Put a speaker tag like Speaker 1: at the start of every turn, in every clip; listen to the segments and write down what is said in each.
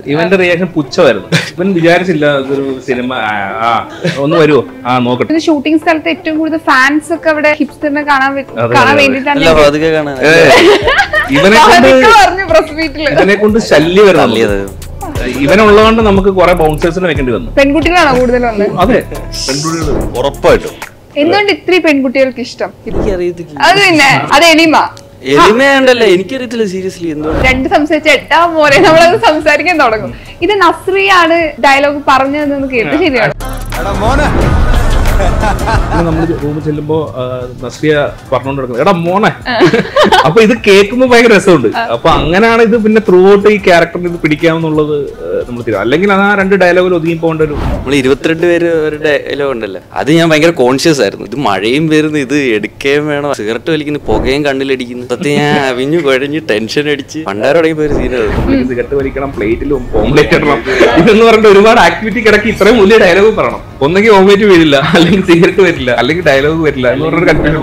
Speaker 1: ഇവന്റെ റിയാക്ഷൻ പുച്ഛമായിരുന്നു ഇവൻ വിചാരിച്ചില്ല ഇതൊരു സിനിമ ആ, ആ ഒന്ന് വരുമോ ആ നോക്കട്ടെ
Speaker 2: ഇത് ഷൂട്ടിംഗ് സ്ഥലത്ത് ഏറ്റവും കൂടുതൽ ഫാൻസ് ഒക്കെ അവിടെ ഹിപ്സ്റ്ററിനെ കാണാൻ വേ-
Speaker 1: അതെ,
Speaker 2: കാണാൻ
Speaker 1: അതെ.
Speaker 2: വേണ്ടിയിട്ടാണ്
Speaker 3: അല്ല പതുക്കെ കാണാൻ
Speaker 1: ഏ, ഇവനെ കൊണ്ട്
Speaker 2: അതൊക്കെ പറഞ്ഞു പ്രസ് മീറ്റില്
Speaker 1: ഇവനെ കൊണ്ട് ശല്യം വരുന്നത്
Speaker 3: തള്ളിയത്
Speaker 1: ഇവനുള്ളതുകൊണ്ട് നമുക്ക് കുറെ ബൗൺസേഴ്സിനെ വെക്കേണ്ടി വന്നു
Speaker 2: പെൺകുട്ടികളാണോ കൂടുതൽ വന്നത്
Speaker 1: അതെ പെൺകുട്ടികൾ
Speaker 4: ഉറപ്പായിട്ടും
Speaker 2: എന്തുകൊണ്ട് ഇത്രയും പെൺകുട്ടികൾക്ക് ഇഷ്ടം
Speaker 3: എനിക്കറിയത്തില്ല
Speaker 2: അത് പിന്നെ അത് എളിമ
Speaker 3: എളിമയുണ്ടല്ലോ എനിക്കറിയത്തില്ല സീരിയസ്ലി എന്തോ
Speaker 2: രണ്ട് സംസാരിച്ച എട്ടാ മോനെ നമ്മളത് സംസാരിക്കാൻ തുടങ്ങും ഇത് നസ്രിയാണ് ഡയലോഗ് പറഞ്ഞതെന്ന് കേട്ട് ശരിയാണ്
Speaker 1: നമ്മൾ റൂമിൽ ചെല്ലുമ്പോ ആ, നസ്രിയ പറഞ്ഞുകൊണ്ട് കിടക്കുന്നത് എടാ മോനെ അപ്പൊ ഇത് കേൾക്കുമ്പോ ഭയങ്കര രസമുണ്ട് അപ്പൊ അങ്ങനെയാണ് ഇത് പിന്നെ ത്രൂ ഔട്ട് ഈ ക്യാരക്ടറിന് ഇത് പിടിക്കാമെന്നുള്ളത് നമ്മൾ തീരും അല്ലെങ്കിൽ അത് ആ രണ്ട് ഡയലോഗിൽ ഒതുങ്ങി പോകേണ്ട ഒരു
Speaker 3: നമ്മൾ ഇരുപത്തിരണ്ട് പേര് ഒരു ഡയലോഗ് ഉണ്ടല്ലോ അത് ഞാൻ ഭയങ്കര കോൺഷ്യസ് ആയിരുന്നു ഇത് മഴയും വരുന്നു ഇത് എടുക്കുകയും വേണം സിഗരറ്റ് വലിക്കുന്നു പുകയും കണ്ണിലടിക്കുന്നു സത്യം ഞാൻ അവിഞ്ഞു കുഴഞ്ഞ് ടെൻഷൻ അടിച്ച് പണ്ടാരോടെങ്കിൽ പോയൊരു സീനാണ്
Speaker 1: സിഗരറ്റ് വലിക്കണം പ്ലേറ്റിലും ഓംലേറ്റ് ഇടണം ഇതെന്ന് പറഞ്ഞിട്ട് ഒരുപാട് ആക്ടിവിറ്റി കിടക്കി ഇത്രയും വലിയ ഡയലോഗ് പറയണം ഒന്നെങ്കിൽ ഓംലേറ്റ് വീഴില്ല അല്ലെങ്കിൽ സിഗരറ്റ് വരില്ല അല്ലെങ്കിൽ ഡയലോഗ് വരില്ല എന്ന് പറഞ്ഞൊരു കൺഫ്യൂഷൻ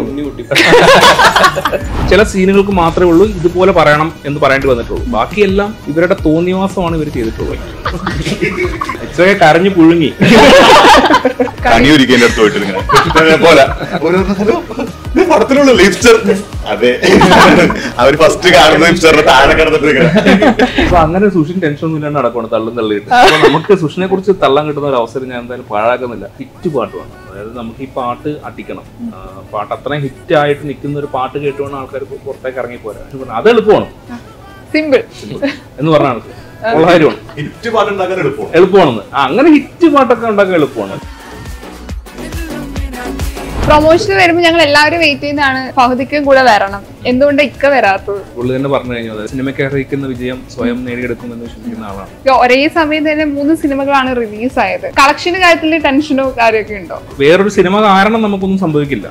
Speaker 1: ചില സീനുകൾക്ക് മാത്രമേ ഉള്ളൂ ഇതുപോലെ പറയണം എന്ന് പറയേണ്ടി വന്നിട്ടുള്ളൂ ബാക്കിയെല്ലാം ഇവരുടെ തോന്നിവാസമാണ് ഇവർ ചെയ്തിട്ടുള്ളത് ഇത്രയൊക്കെ കരഞ്ഞു പുഴുങ്ങി
Speaker 4: കണി ഒരിക്കൽ അടുത്ത് പോയിട്ട് ഇങ്ങനെ പോലെ ഒരു പടത്തിലുള്ള ലിപ്സ്റ്റർ അതെ അവര് ഫസ്റ്റ് കാണുന്ന ലിപ്സ്റ്ററിന്റെ താഴെ കിടന്നിട്ട് ഇങ്ങനെ
Speaker 1: അപ്പൊ അങ്ങനെ സുഷിൻ ടെൻഷൻ ഒന്നും ഇല്ലാണ്ട് നടക്കണം തള്ളും തള്ളിയിട്ട് അപ്പൊ നമുക്ക് സുഷിനെ കുറിച്ച് തള്ളാൻ കിട്ടുന്ന ഒരു അവസരം ഞാൻ എന്തായാലും പാഴാക്കുന്നില്ല ഹിറ്റ് പാട്ട് വേണം അതായത് നമുക്ക് ഈ പാട്ട് അട്ടിക്കണം ആ, പാട്ട് അത്രയും ഹിറ്റ് ആയിട്ട് നിൽക്കുന്ന ഒരു പാട്ട് കേട്ടുകൊണ്ട് ആൾക്കാർ പുറത്തേക്ക് ഇറങ്ങി പോരാ എന്ന് പറഞ്ഞാൽ അത് എളുപ്പമാണ്
Speaker 2: സിമ്പിൾ
Speaker 1: എന്ന് പറഞ്ഞാണ് ഉള്ള കാര്യമാണ്
Speaker 4: ഹിറ്റ് പാട്ടുണ്ടാക്കാൻ എളുപ്പം
Speaker 1: എളുപ്പമാണെന്ന് ആ, അങ്ങനെ ഹിറ്റ് പാട്ടൊക്കെ ഉണ്ടാക്കാൻ എളുപ്പമാണ്
Speaker 2: പ്രൊമോഷൻ വരുമ്പോൾ ഞങ്ങൾ എല്ലാവരും വെയിറ്റ് ചെയ്യുന്നതാണ് ഫഹദിക്കും കൂടെ വരണം എന്തുകൊണ്ട് ഇക്ക വരാത്തത്
Speaker 1: പുള്ളി തന്നെ പറഞ്ഞു കഴിഞ്ഞത് സിനിമയ്ക്ക് അറിയിക്കുന്ന വിജയം സ്വയം നേടിയെടുക്കുമെന്ന് വിശ്വസിക്കുന്ന ആളാണ്
Speaker 2: ഇപ്പൊ ഒരേ സമയം തന്നെ മൂന്ന് സിനിമകളാണ് റിലീസ് ആയത് കളക്ഷന്റെ കാര്യത്തിൽ ടെൻഷനോ കാര്യമൊക്കെ ഉണ്ടോ
Speaker 1: വേറൊരു സിനിമ കാരണം നമുക്കൊന്നും സംഭവിക്കില്ല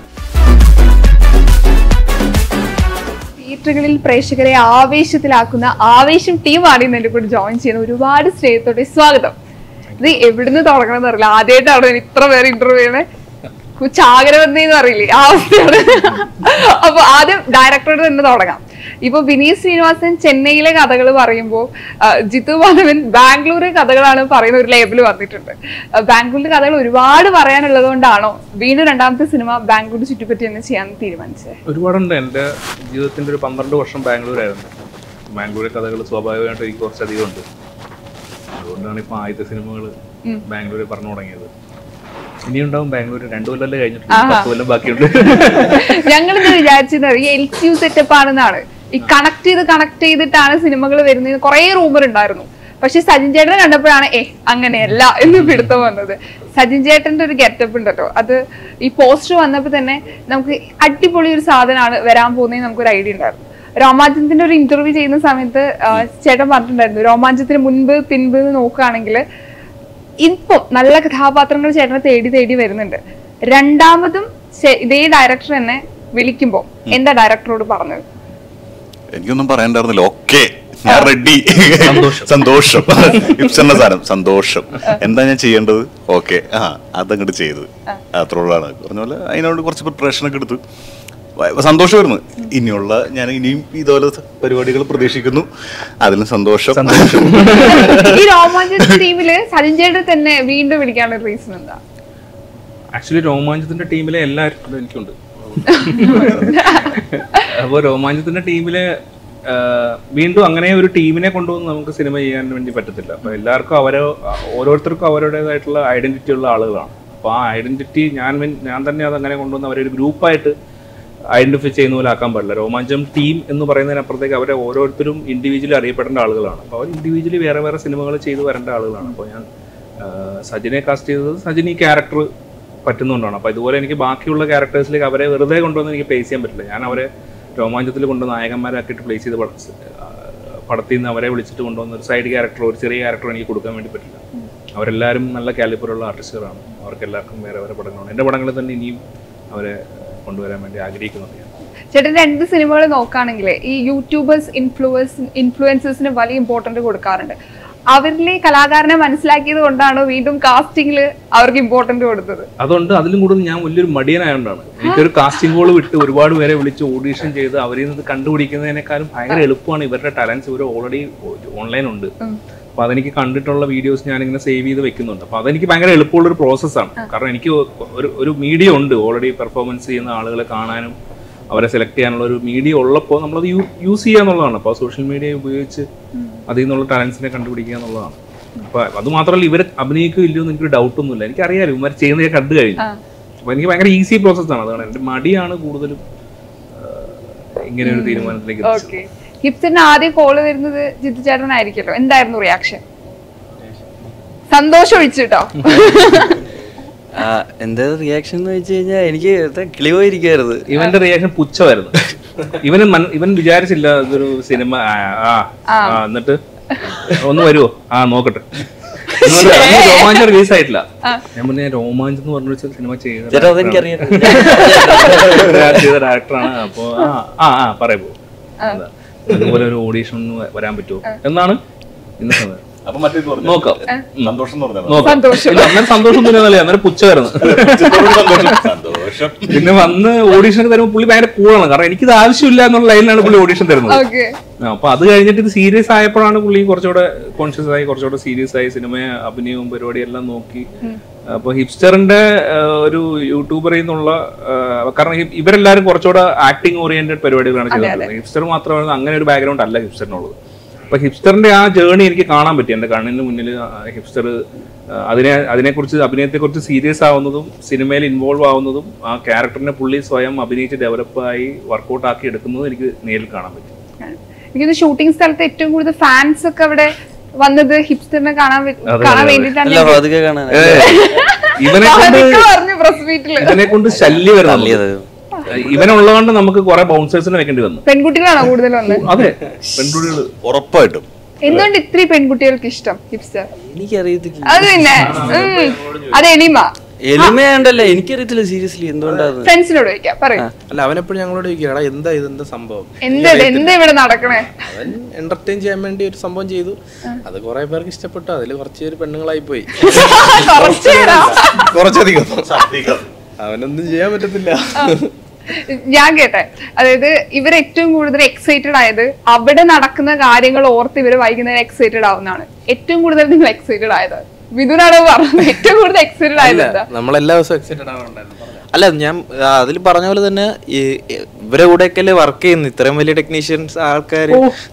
Speaker 2: തിയേറ്ററുകളിൽ പ്രേക്ഷകരെ ആവേശത്തിലാക്കുന്ന ആവേശം ടീമാണ് ഇന്ന് എന്റെ കൂടെ ജോയിൻ ചെയ്യുന്ന ഒരുപാട് സ്നേഹത്തോടെ സ്വാഗതം ഇത് എവിടുന്ന് തുടങ്ങണം എന്നറിയില്ല ആദ്യമായിട്ടാണ് ഞാൻ ഇത്ര പേര് ഇന്റർവ്യൂ ചെയ്യണേ ചാകരവന്തി എന്ന് പറയില്ലേ ആ അവസ്ഥയാണ് അപ്പൊ ആദ്യം ഡയറക്ടറോട് തന്നെ തുടങ്ങാം ഇപ്പൊ വിനീത് ശ്രീനിവാസൻ ചെന്നൈയിലെ കഥകൾ പറയുമ്പോൾ ജിത്തു മാധവൻ ബാംഗ്ലൂർ കഥകളാണ് പറയുന്ന ഒരു ലേബിൾ വന്നിട്ടുണ്ട് ആ, ബാംഗ്ലൂരിലെ കഥകൾ ഒരുപാട് പറയാനുള്ളത് കൊണ്ടാണോ വീണ്ടും രണ്ടാമത്തെ സിനിമ ബാംഗ്ലൂർ ചുറ്റിപ്പറ്റി തന്നെ ചെയ്യാൻ തീരുമാനിച്ചത്
Speaker 1: ഒരുപാടുണ്ട് എൻ്റെ ജീവിതത്തിൻ്റെ ഒരു പന്ത്രണ്ട് വർഷം ബാംഗ്ലൂരായിരുന്നു ബാംഗ്ലൂരെ കഥകൾ സ്വാഭാവികമായിട്ട് എനിക്ക് കുറച്ചധികം ഉണ്ട് അതുകൊണ്ടാണ് ഇപ്പോൾ ആദ്യത്തെ സിനിമകൾ ബാംഗ്ലൂരിൽ പറഞ്ഞു തുടങ്ങിയത് ഇനിയുണ്ടാവും ബാംഗ്ലൂർ രണ്ടു കൊല്ലമല്ലേ കഴിഞ്ഞിട്ട് പത്ത് കൊല്ലം ബാക്കിയുണ്ട്
Speaker 2: ഞങ്ങളിത് വിചാരിച്ചത് ഈ എൽ സി യു സെറ്റപ്പ് ആണെന്നാണ് ഈ കണക്ട് ചെയ്ത് കണക്ട് ചെയ്തിട്ടാണ് സിനിമകൾ വരുന്നത് കുറെ റൂമർ ഉണ്ടായിരുന്നു പക്ഷെ സജിൻ ചേട്ടനെ കണ്ടപ്പോഴാണ് ഏ അങ്ങനെയല്ല എന്ന് പിടുത്തം വന്നത് സജിൻ ചേട്ടന്റെ ഒരു ഗെറ്റപ്പ് ഉണ്ടല്ലോ അത് ഈ പോസ്റ്റർ വന്നപ്പോൾ തന്നെ നമുക്ക് അടിപൊളി ഒരു സാധനമാണ് വരാൻ പോകുന്നതെന്ന് നമുക്കൊരു ഐഡിയ ഉണ്ടായിരുന്നു രോമാഞ്ചത്തിന്റെ ഒരു ഇന്റർവ്യൂ ചെയ്യുന്ന സമയത്ത് ആ, ചേട്ടൻ പറഞ്ഞിട്ടുണ്ടായിരുന്നു രോമാഞ്ചത്തിന് മുൻപ് പിൻപ് എന്ന് നോക്കുകയാണെങ്കിൽ ഇപ്പം നല്ല കഥാപാത്രങ്ങൾ ചേട്ടനെ തേടി തേടി വരുന്നുണ്ട് രണ്ടാമതും ചെ- ഇതേ ഡയറക്ടർ തന്നെ വിളിക്കുമ്പോ എന്താ ഡയറക്ടറോട് പറഞ്ഞത്
Speaker 4: എനിക്കൊന്നും പറയണ്ടായിരുന്നില്ല ഓക്കെ ഞാൻ റെഡി സന്തോഷം ഇപ്സന്റെ സാധനം സന്തോഷം എന്താ ഞാൻ ചെയ്യേണ്ടത് ഓക്കെ ആ അതങ്ങോട്ട് ചെയ്തു അത്രോളാണ് പറഞ്ഞ പോലെ അതിനോട് കുറച്ച് പ്രിപ്പറേഷൻ ഒക്കെ എടുത്തു വ- സന്തോഷമായിരുന്നു ഇനിയുള്ള ഞാൻ ഇനിയും ഇതുപോലെ പരിപാടികൾ പ്രതീക്ഷിക്കുന്നു അതിലും സന്തോഷം
Speaker 2: ഈ രോമാഞ്ചൻ ടീമില് സജിൻ ചേട്ടൻ തന്നെ വീണ്ടും വിളിക്കാനുള്ള റീസൺ എന്താ
Speaker 1: ആക്ച്വലി രോമാഞ്ചത്തിന്റെ ടീമിലെ എല്ലാവരും അത് എനിക്കുണ്ട് അപ്പോൾ രോമാഞ്ചത്തിന്റെ ടീമിലെ ആ, വീണ്ടും അങ്ങനെ ഒരു ടീമിനെ കൊണ്ടുവന്ന് നമുക്ക് സിനിമ ചെയ്യാൻ വേണ്ടി പറ്റത്തില്ല അപ്പോൾ എല്ലാവർക്കും അവരോ ഓരോരുത്തർക്കും അവരുടേതായിട്ടുള്ള ഐഡന്റിറ്റി ഉള്ള ആളുകളാണ് അപ്പോൾ ആ ഐഡന്റിറ്റി ഞാൻ വൻ- ഞാൻ തന്നെ അത് അങ്ങനെ കൊണ്ടുവന്ന് അവരെ ഒരു ഗ്രൂപ്പായിട്ട് ഐഡന്റിഫൈ ചെയ്യുന്ന പോലെ ആക്കാൻ പാടില്ല രോമാഞ്ചം ടീം എന്ന് പറയുന്നതിനപ്പുറത്തേക്ക് അവരെ ഓരോരുത്തരും ഇൻഡിവിജ്വലി അറിയപ്പെടേണ്ട ആളുകളാണ് അപ്പോൾ അവർ ഇൻഡിവിജ്വലി വേറെ വേറെ സിനിമകൾ ചെയ്തു വരേണ്ട ആളുകളാണ് അപ്പോൾ ഞാൻ ആ, സജിനെ കാസ്റ്റ് ചെയ്തത് സജിൻ ഈ ക്യാരക്ടർ പറ്റുന്നതുകൊണ്ടാണ് അപ്പോൾ ഇതുപോലെ എനിക്ക് ബാക്കിയുള്ള ക്യാരക്ടേഴ്സിലേക്ക് അവരെ വെറുതെ കൊണ്ടുവന്ന് എനിക്ക് പ്ലേസ് ചെയ്യാൻ പറ്റില്ല ഞാൻ അവരെ രോമാഞ്ചത്തിൽ കൊണ്ട് നായകന്മാരാക്കിയിട്ട് പ്ലേസ് ചെയ്ത് പട- ആ, പടത്തിൽ നിന്ന് അവരെ വിളിച്ചിട്ട് കൊണ്ടുവന്ന ഒരു സൈഡ് ക്യാരക്ടർ ഒരു ചെറിയ ക്യാരക്ടർ എനിക്ക് കൊടുക്കാൻ വേണ്ടി പറ്റില്ല അവരെല്ലാവരും നല്ല കാലിബറുള്ള ആർട്ടിസ്റ്റുകളാണ് അവർക്ക് എല്ലാവർക്കും വേറെ വേറെ പടങ്ങളാണ് എൻ്റെ പടങ്ങളിൽ തന്നെ ഇനിയും അവരെ കൊണ്ടുവരാൻ വേണ്ടി ആഗ്രഹിക്കുന്നുണ്ട് ഞാൻ
Speaker 2: ചേട്ടൻ രണ്ട് സിനിമകൾ നോക്കുകയാണെങ്കിൽ ഈ യൂട്യൂബേഴ്സ് ഇൻഫ്ലുവൻസ് ഇൻഫ്ലുവൻസേഴ്സിന് വലിയ ഇമ്പോർട്ടന്റ് കൊടുക്കാറുണ്ട് അവരിലെ കലാകാരനെ മനസ്സിലാക്കിയത് കൊണ്ടാണ് വീണ്ടും കാസ്റ്റിംഗിൽ അവർക്ക് ഇമ്പോർട്ടന്റ് കൊടുത്തത്
Speaker 1: അതുകൊണ്ട് അതിലും കൂടുതൽ ഞാൻ വലിയൊരു മടിയനായതുകൊണ്ടാണ് എനിക്കൊരു കാസ്റ്റിംഗ് കോൾ വിട്ട് ഒരുപാട് പേരെ വിളിച്ച് ഓഡീഷൻ ചെയ്ത് അവരിൽ നിന്ന് കണ്ടുപിടിക്കുന്നതിനേക്കാളും ഭയങ്കര എളുപ്പമാണ് ഇവരുടെ ടാലൻസ് ഇവർ ഓൾറെഡി ഓൺലൈൻ ഉണ്ട് അപ്പൊ അതെനിക്ക് കണ്ടിട്ടുള്ള വീഡിയോസ് ഞാനിങ്ങനെ സേവ് ചെയ്ത് വെക്കുന്നുണ്ട് അപ്പൊ അതെനിക്ക് ഭയങ്കര എളുപ്പമുള്ള ഒരു പ്രോസസ്സാണ് കാരണം എനിക്ക് ഒരു ഒരു മീഡിയ ഉണ്ട് ഓൾറെഡി പെർഫോമൻസ് ചെയ്യുന്ന ആളുകളെ കാണാനും അവരെ സെലക്ട് ചെയ്യാനുള്ള ഒരു മീഡിയ ഉള്ളപ്പോൾ നമ്മളത് യൂസ് ചെയ്യുക എന്നുള്ളതാണ് അപ്പോൾ സോഷ്യൽ മീഡിയ ഉപയോഗിച്ച് അതിൽ നിന്നുള്ള ടാലൻസിനെ കണ്ടുപിടിക്കുക എന്നുള്ളതാണ് അപ്പൊ അത് മാത്രമല്ല ഇവർ അഭിനയിക്കും ഇല്ലയോ എന്ന് എനിക്ക് ഡൗട്ട് ഒന്നുമില്ല എനിക്കറിയാലോ ഇവർ ചെയ്യുന്നത് ഞാൻ കണ്ടു കഴിഞ്ഞു
Speaker 2: ആ.
Speaker 1: അപ്പൊ എനിക്ക് ഭയങ്കര ഈസി പ്രോസസ്സാണ് അതാണ് എൻ്റെ മടിയാണ് കൂടുതലും ആ, ഇങ്ങനെ ഒരു തീരുമാനത്തിലേക്ക് എത്തിച്ചത്.
Speaker 2: ഓക്കെ ഹിപ്സിന് ആദ്യം കോള് വരുന്നത് ജിത്തു ചേട്ടനായിരിക്കല്ലോ എന്തായിരുന്നു റിയാക്ഷൻ സന്തോഷം ഒഴിച്ചിട്ടോ
Speaker 3: ആ, എന്താ റിയാക്ഷൻ എന്ന് വെച്ച് കഴിഞ്ഞാൽ എനിക്ക് എന്താ കിളി പോയിരിക്കായിരുന്നു
Speaker 1: ഇവന്റെ റിയാക്ഷൻ പുച്ഛമായിരുന്നു ഇവന് മൻ- ഇവൻ വിചാരിച്ചില്ല ഇതൊരു സിനിമ ആ, ആ ആ, എന്നിട്ട് ഒന്ന് വരുമോ ആ നോക്കട്ടെ എന്ന് പറഞ്ഞ് അന്ന് രോമാഞ്ചം റിലീസ് ആയിട്ടില്ല ഞാൻ പറഞ്ഞ ഞാൻ രോമാഞ്ചം എന്ന് പറഞ്ഞ സിനിമ ചെയ്ത
Speaker 3: ചേട്ടാ അതെനിക്കറിയാം
Speaker 1: ചെയ്ത ഡയറക്ടറാണ് അപ്പൊ ആ ആ ആ പറയപ്പോ അതുപോലെ ഒരു ഓഡീഷൻ വരാൻ പറ്റുമോ എന്നാണ് ഇന്ന് സമയം
Speaker 4: അപ്പൊ മറ്റേ
Speaker 1: നോക്കാം
Speaker 4: സന്തോഷം എന്ന് പറഞ്ഞാൽ
Speaker 1: നോക്കാം
Speaker 2: സന്തോഷം.
Speaker 1: ഇല്ല, അന്നേരം സന്തോഷം ഒന്നുമില്ല അന്നേരം പുച്ഛമായിരുന്നു
Speaker 4: സന്തോഷം
Speaker 1: പിന്നെ വന്ന് ഓഡീഷൻ തരുമ്പോൾ പുള്ളി ഭയങ്കര കൂളാണ് കാരണം എനിക്കിത് ആവശ്യമില്ല എന്നുള്ള ലൈനിലാണ് പുള്ളി ഓഡീഷൻ തരുന്നത്
Speaker 2: ഓക്കെ
Speaker 1: ആ, അപ്പൊ അത് കഴിഞ്ഞിട്ട് ഇത് സീരിയസ് ആയപ്പോഴാണ് പുള്ളി കുറച്ചുകൂടെ കോൺഷ്യസ് ആയി കുറച്ചുകൂടെ സീരിയസ് ആയി സിനിമ അഭിനയവും പരിപാടിയും എല്ലാം നോക്കി അപ്പൊ ഹിപ്സ്റ്ററിന്റെ ആ, ഒരു യൂട്യൂബറിൽ നിന്നുള്ള ആ, കാരണം ഹി- ഇവരെല്ലാരും കുറച്ചുകൂടെ ആക്ടിങ് ഓറിയന്റഡ് പരിപാടികളാണ് ചെയ്തിട്ടുള്ളത് ഹിപ്സ്റ്റർ മാത്രമാണ് അങ്ങനെ ഒരു ബാക്ക്ഗ്രൗണ്ട് അല്ല ഹിപ്സ്റ്ററിനുള്ളത് അപ്പൊ ഹിപ്സ്റ്ററിന്റെ ആ ജേർണി എനിക്ക് കാണാൻ പറ്റി എന്റെ കണ്ണിന് മുന്നിൽ ഹിപ്സ്റ്റർ അതിനെ അതിനെക്കുറിച്ച് അഭിനയത്തെക്കുറിച്ച് സീരിയസ് ആവുന്നതും സിനിമയിൽ ഇൻവോൾവ് ആവുന്നതും ആ ക്യാരക്ടറിനെ പുള്ളി സ്വയം അഭിനയിച്ച് ഡെവലപ്പായി വർക്കൗട്ട് ആക്കി എടുക്കുന്നതും എനിക്ക് നേരിൽ കാണാൻ പറ്റി
Speaker 2: എനിക്കൊന്ന് ഷൂട്ടിംഗ് സ്ഥലത്ത് ഏറ്റവും കൂടുതൽ ഫാൻസ് ഒക്കെ അവിടെ വന്നത് ഹിപ്സ്റ്ററിനെ കാണാൻ വേ- കാണാൻ വേണ്ടിയിട്ടാണ്
Speaker 3: അല്ല അതൊക്കെ കാണാൻ
Speaker 1: ഇവനെ കൊണ്ട്
Speaker 2: അതൊക്കെ പറഞ്ഞു പ്രസ് മീറ്റില്
Speaker 1: ഇവനെ കൊണ്ട് ശല്യം വരുന്നത്
Speaker 3: തള്ളിയത്
Speaker 1: ഇവനുള്ളതുകൊണ്ട് നമുക്ക് കുറെ ബൗൺസേഴ്സിനെ വെക്കേണ്ടി വന്നു
Speaker 2: പെൺകുട്ടികളാണോ കൂടുതൽ വന്നത്
Speaker 1: അതെ പെൺകുട്ടികൾ
Speaker 4: ഉറപ്പായിട്ടും
Speaker 2: എന്തുകൊണ്ട് ഇത്രയും പെൺകുട്ടികൾക്ക് ഇഷ്ടം ഹിപ്സ്റ്റർ
Speaker 3: എനിക്കറിയത്തില്ല
Speaker 2: അത് പിന്നെ ഉം. അത് എളിമ
Speaker 3: എളിമയുണ്ടല്ലോ എനിക്കറിയത്തില്ല സീരിയസ്ലി എന്തുകൊണ്ടാണ്
Speaker 2: ഫ്രണ്ട്സിനോട് ചോദിക്കാം പറയും
Speaker 5: അല്ല അവനെപ്പോഴും ഞങ്ങളോട് ചോദിക്കുക എടാ എന്താ ഇത് എന്താ സംഭവം
Speaker 2: എന്താ ഇത്? എന്താ ഇവിടെ നടക്കണേ
Speaker 5: അവൻ എന്റർടൈൻ ചെയ്യാൻ വേണ്ടി ഒരു സംഭവം ചെയ്തു അത് കുറെ പേർക്ക് ഇഷ്ടപ്പെട്ടു അതിൽ കുറച്ച് പേര് പെണ്ണുങ്ങളായി പോയി
Speaker 2: കുറച്ച് നേരം.
Speaker 5: കുറച്ചധികം അവനൊന്നും ചെയ്യാൻ പറ്റത്തില്ല
Speaker 2: ഞാൻ കേട്ടെ അതായത് ഇവർ ഏറ്റവും കൂടുതൽ എക്സൈറ്റഡ് ആയത് അവിടെ നടക്കുന്ന കാര്യങ്ങൾ ഓർത്ത് ഇവർ വൈകുന്നേരം എക്സൈറ്റഡ് ആവുന്നതാണ് ഏറ്റവും കൂടുതൽ നിങ്ങൾ എക്സൈറ്റഡ് ആയത് മിഥുനാണ് പറഞ്ഞത് ഏറ്റവും കൂടുതൽ എക്സൈറ്റഡ് ആയത് എന്താ
Speaker 5: നമ്മളെല്ലാ ദിവസവും എക്സൈറ്റഡ് ആവാറുണ്ടായിരുന്നു അല്ല ഞാൻ അതിൽ പറഞ്ഞ പോലെ തന്നെ ഈ ഇവരെ കൂടെയൊക്കെ അല്ലേ വർക്ക് ചെയ്യുന്നു ഇത്രയും വലിയ ടെക്നീഷ്യൻസ് ആൾക്കാർ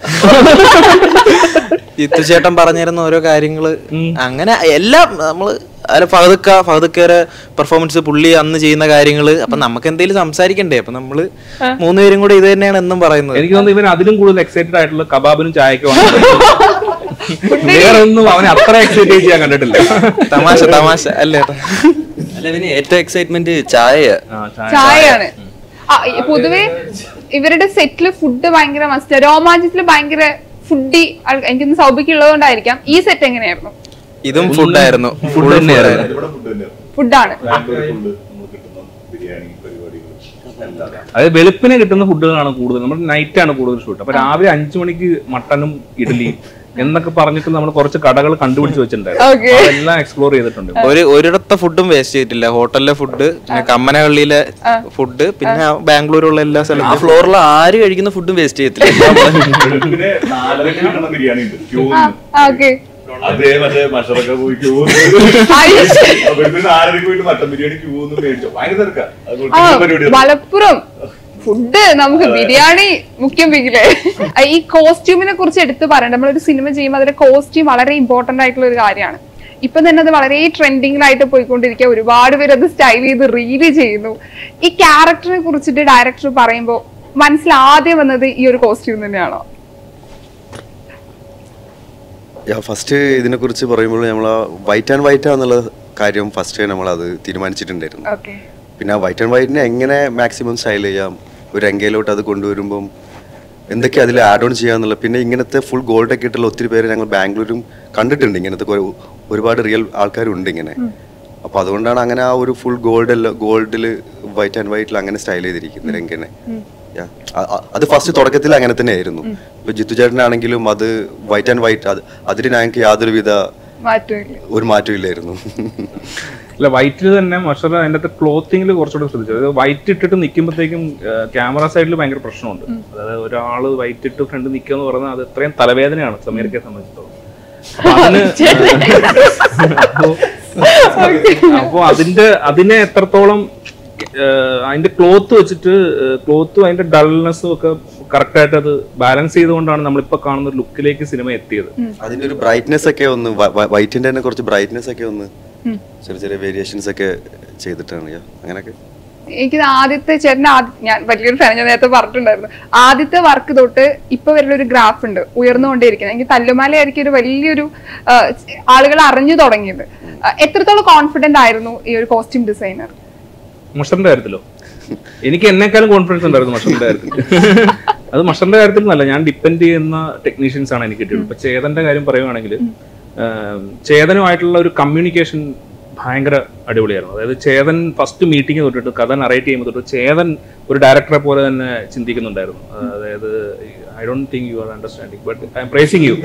Speaker 5: ചേട്ടൻ പറഞ്ഞിരുന്ന ഓരോ കാര്യങ്ങള് അങ്ങനെ എല്ലാം നമ്മള് അല്ല ഫഹദക്ക ഫഹദക്കയുടെ പെർഫോമൻസ് പുള്ളി അന്ന് ചെയ്യുന്ന കാര്യങ്ങള് അപ്പൊ നമുക്ക് എന്തെങ്കിലും സംസാരിക്കണ്ടേ അപ്പൊ നമ്മള് മൂന്നുപേരും കൂടെ ഇത് തന്നെയാണ് എന്നും പറയുന്നത്
Speaker 1: എനിക്ക് തോന്നുന്നു ഇവൻ അതിലും കൂടുതൽ എക്സൈറ്റഡ് ആയിട്ടുള്ള കബാബിനും ചായക്കുമാണ് വേറെ ഒന്നും അവനെ അത്ര എക്സൈറ്റ് ചെയ്യാൻ കണ്ടിട്ടില്ല
Speaker 5: തമാശ തമാശ അല്ലേ ഏട്ടാ?
Speaker 3: അല്ല പിന്നെ ഏറ്റവും എക്സൈറ്റ്മെന്റ് ചായ
Speaker 1: ആ, ചായ.
Speaker 2: ചായയാണ് ആ, ഈ പൊതുവെ ഇവരുടെ സെറ്റില് ഫുഡ് ഭയങ്കര മസ്റ്റ് രോമാഞ്ചത്തില് ഭയങ്കര ഫുഡി എനിക്കൊന്ന് സൗഭിക്കുള്ളതുകൊണ്ടായിരിക്കാം ഈ സെറ്റ് എങ്ങനെയായിരുന്നു
Speaker 5: ഇതും ഫുഡായിരുന്നു
Speaker 1: ഫുഡ് തന്നെയായിരുന്നു
Speaker 4: ഇവിടെ ഫുഡ് തന്നെയാണ്
Speaker 2: ഫുഡാണ്
Speaker 4: ബാംഗ്ലൂർ ഫുഡ് നമുക്ക് കിട്ടുന്ന ബിരിയാണി പരിപാടികൾ എല്ലാം
Speaker 1: അതായത് വെളുപ്പിന് കിട്ടുന്ന ഫുഡുകളാണ് കൂടുതൽ നമ്മൾ നൈറ്റ് ആണ് കൂടുതൽ ഷൂട്ട് അപ്പൊ രാവിലെ അഞ്ചു മണിക്ക് മട്ടനും ഇഡലിയും എന്നൊക്കെ പറഞ്ഞിട്ട് നമ്മൾ കുറച്ച് കടകൾ കണ്ടുപിടിച്ച് വെച്ചിട്ടുണ്ടായിരുന്നു
Speaker 2: ഓക്കെ
Speaker 1: അപ്പൊ അതെല്ലാം എക്സ്പ്ലോർ ചെയ്തിട്ടുണ്ട്
Speaker 5: ഒരു ഒരിടത്തെ ഫുഡും വേസ്റ്റ് ചെയ്തിട്ടില്ല ഹോട്ടലിലെ ഫുഡ് പിന്നെ കമ്മനഹള്ളിയിലെ ഫുഡ് പിന്നെ ബാംഗ്ലൂരുള്ള എല്ലാ
Speaker 3: ആ
Speaker 5: സ്ഥലത്തും
Speaker 3: ഫ്ലോറിൽ ആര് കഴിക്കുന്ന ഫുഡും വേസ്റ്റ് ചെയ്യത്തില്ല
Speaker 4: വെളുപ്പിനെ നാലരക്ക് കിട്ടുന്ന ബിരിയാണി ഉണ്ട് ക്യൂ
Speaker 2: ഓക്കെ
Speaker 4: അതേ മറ്റേ മഷറൊക്കെ പോയി ക്യൂ വെളുപ്പിന് നാലരക്ക് പോയിട്ട് മട്ടൻ ബിരിയാണി ക്യൂ ഒന്നും മേടിച്ചോ ഭയങ്കര തിരക്കാ അത്
Speaker 2: ആ
Speaker 4: കൊടുക്കുന്ന പരിപാടി
Speaker 2: മലപ്പുറം ഫുഡ് നമുക്ക് ബിരിയാണി മുഖ്യം പിക്കില്ലേ ഈ കോസ്റ്റ്യൂമിനെ കുറിച്ച് എടുത്ത് പറയണ്ട നമ്മളൊരു സിനിമ ചെയ്യുമ്പോൾ അതിന്റെ കോസ്റ്റ്യൂം വളരെ ഇമ്പോർട്ടന്റ് ആയിട്ടുള്ള ഒരു കാര്യമാണ് ഇപ്പൊ തന്നെ അത് വളരെ ട്രെൻഡിങ്ങിലായിട്ട് പോയിക്കൊണ്ടിരിക്കുക ഒരുപാട് പേര് അത് സ്റ്റൈൽ ചെയ്ത് റീല് ചെയ്യുന്നു ഈ ക്യാരക്ടറിനെ കുറിച്ചിട്ട് ഡയറക്ടർ പറയുമ്പോൾ മനസ്സിൽ ആദ്യം വന്നത് ഈ ഒരു കോസ്റ്റ്യൂം തന്നെയാണോ
Speaker 6: ഫസ്റ്റ് ഇതിനെക്കുറിച്ച് പറയുമ്പോൾ നമ്മൾ വൈറ്റ് ആൻഡ് വൈറ്റ് എന്നുള്ള കാര്യം ഫസ്റ്റ് നമ്മൾ അത് തീരുമാനിച്ചിട്ടുണ്ടായിരുന്നു
Speaker 2: ഓക്കെ
Speaker 6: പിന്നെ ആ വൈറ്റ് ആൻഡ് വൈറ്റിനെ എങ്ങനെ മാക്സിമം സ്റ്റൈൽ ചെയ്യാം ഒരു രംഗയിലോട്ട് അത് കൊണ്ടുവരുമ്പം എന്തൊക്കെ അതിൽ ആഡ് ഓൺ ചെയ്യാന്നുള്ള പിന്നെ ഇങ്ങനത്തെ ഫുൾ ഗോൾഡ് ഒക്കെ ഇട്ടുള്ള ഒത്തിരി പേര് ഞങ്ങൾ ബാംഗ്ലൂരും കണ്ടിട്ടുണ്ട് ഇങ്ങനത്തെ കുറെ- ഒരുപാട് റിയൽ ആൾക്കാരുണ്ട് ഇങ്ങനെ അപ്പൊ അതുകൊണ്ടാണ് അങ്ങനെ ആ ഒരു ഫുൾ ഗോൾഡ് ഗോൾഡിൽ വൈറ്റ് ആൻഡ് വൈറ്റിൽ അങ്ങനെ സ്റ്റൈൽ ചെയ്തിരിക്കുന്നത് രംഗനെ Yeah. അ- അ- അത് ഫസ്റ്റ് തുടക്കത്തിൽ അങ്ങനെ തന്നെ ആയിരുന്നു ഇപ്പൊ ജിത്തു ചേട്ടനാണെങ്കിലും അത് വൈറ്റ് ആൻഡ് വൈറ്റ് അത് അതിന് ഞങ്ങൾക്ക് യാതൊരുവിധ
Speaker 2: മാറ്റമില്ല
Speaker 6: ഒരു മാറ്റവും ഇല്ലായിരുന്നു
Speaker 1: അല്ല വൈറ്റിൽ തന്നെ മഷറ അതിൻ്റെ അകത്ത് ക്ലോത്തിങ്ങിൽ കുറച്ചുകൂടെ ശ്രദ്ധിച്ചു അതായത് വൈറ്റ് ഇട്ടിട്ട് നിൽക്കുമ്പോഴത്തേക്കും ക്യാമറ സൈഡിൽ ഭയങ്കര പ്രശ്നമുണ്ട് അതായത് ഒരാൾ വൈറ്റ് ഇട്ട് ഫ്രണ്ട് നിൽക്കുക എന്ന് പറഞ്ഞാൽ അത് എത്രയും തലവേദനയാണ് സമീർക്കയെ സംബന്ധിച്ചിടത്തോളം അപ്പൊ അതിന് അപ്പൊ- അപ്പൊ അതിന്റെ അതിനെ എത്രത്തോളം ഏഹ്, അതിന്റെ ക്ലോത്ത് വെച്ചിട്ട് ക്ലോത്തും അതിന്റെ ഡൾനെസ്സും ഒക്കെ കറക്റ്റ് ആയിട്ട് അത് ബാലൻസ് ചെയ്തുകൊണ്ടാണ് നമ്മളിപ്പോ കാണുന്ന ഒരു ലുക്കിലേക്ക് സിനിമ എത്തിയത്
Speaker 6: അതിന്റെ ഒരു ബ്രൈറ്റ്നെസ് ഒക്കെ ഒന്ന് വൈറ്റിന്റെ തന്നെ കുറച്ച് ബ്രൈറ്റ്നെസ് ഒക്കെ ഒന്ന് ചെറിയ ചെറിയ വേരിയേഷൻസ് ഒക്കെ ചെയ്തിട്ടാണ് yeah. അങ്ങനെയൊക്കെ
Speaker 2: എനിക്ക് ആദ്യത്തെ ചേട്ടന്റെ ആദ്യ ഞാൻ വലിയൊരു ഫാൻ ഞാൻ നേരത്തെ പറഞ്ഞിട്ടുണ്ടായിരുന്നു ആദ്യത്തെ വർക്ക് തൊട്ട് ഇപ്പൊ വരുന്ന ഒരു ഗ്രാഫ് ഉണ്ട് ഉയർന്നുകൊണ്ടേയിരിക്കുന്നത് എനിക്ക് തല്ലുമാലയായിരിക്കും ഒരു വലിയൊരു ആളുകൾ അറിഞ്ഞു തുടങ്ങിയത് ആ, എത്രത്തോളം കോൺഫിഡന്റ് ആയിരുന്നു ഈ ഒരു കോസ്റ്റ്യൂം ഡിസൈനർ
Speaker 1: മഷറിന്റെ കാര്യത്തിലോ എനിക്ക് എന്നെക്കാളും കോൺഫിഡൻസ് ഉണ്ടായിരുന്നു മഷറിന്റെ കാര്യത്തിൽ അത് മഷറിന്റെ കാര്യത്തിൽ എന്നല്ല ഞാൻ ഡിപ്പെൻഡ് ചെയ്യുന്ന ടെക്നീഷ്യൻസ് ആണ് എനിക്ക് കിട്ടിയുള്ളൂ ഇപ്പൊ ചേതന്റെ കാര്യം പറയുവാണെങ്കിൽ ചേതനുമായിട്ടുള്ള ഒരു കമ്മ്യൂണിക്കേഷൻ ഭയങ്കര അടിപൊളിയായിരുന്നു അതായത് ചേതൻ ഫസ്റ്റ് മീറ്റിംഗ് തൊട്ടിട്ട് കഥ നറേറ്റ് ചെയ്യുമ്പോൾ തൊട്ട് ചേതൻ ഒരു ഡയറക്ടറെ പോലെ തന്നെ ചിന്തിക്കുന്നുണ്ടായിരുന്നു അതായത് I don't think you are understanding but I am prising you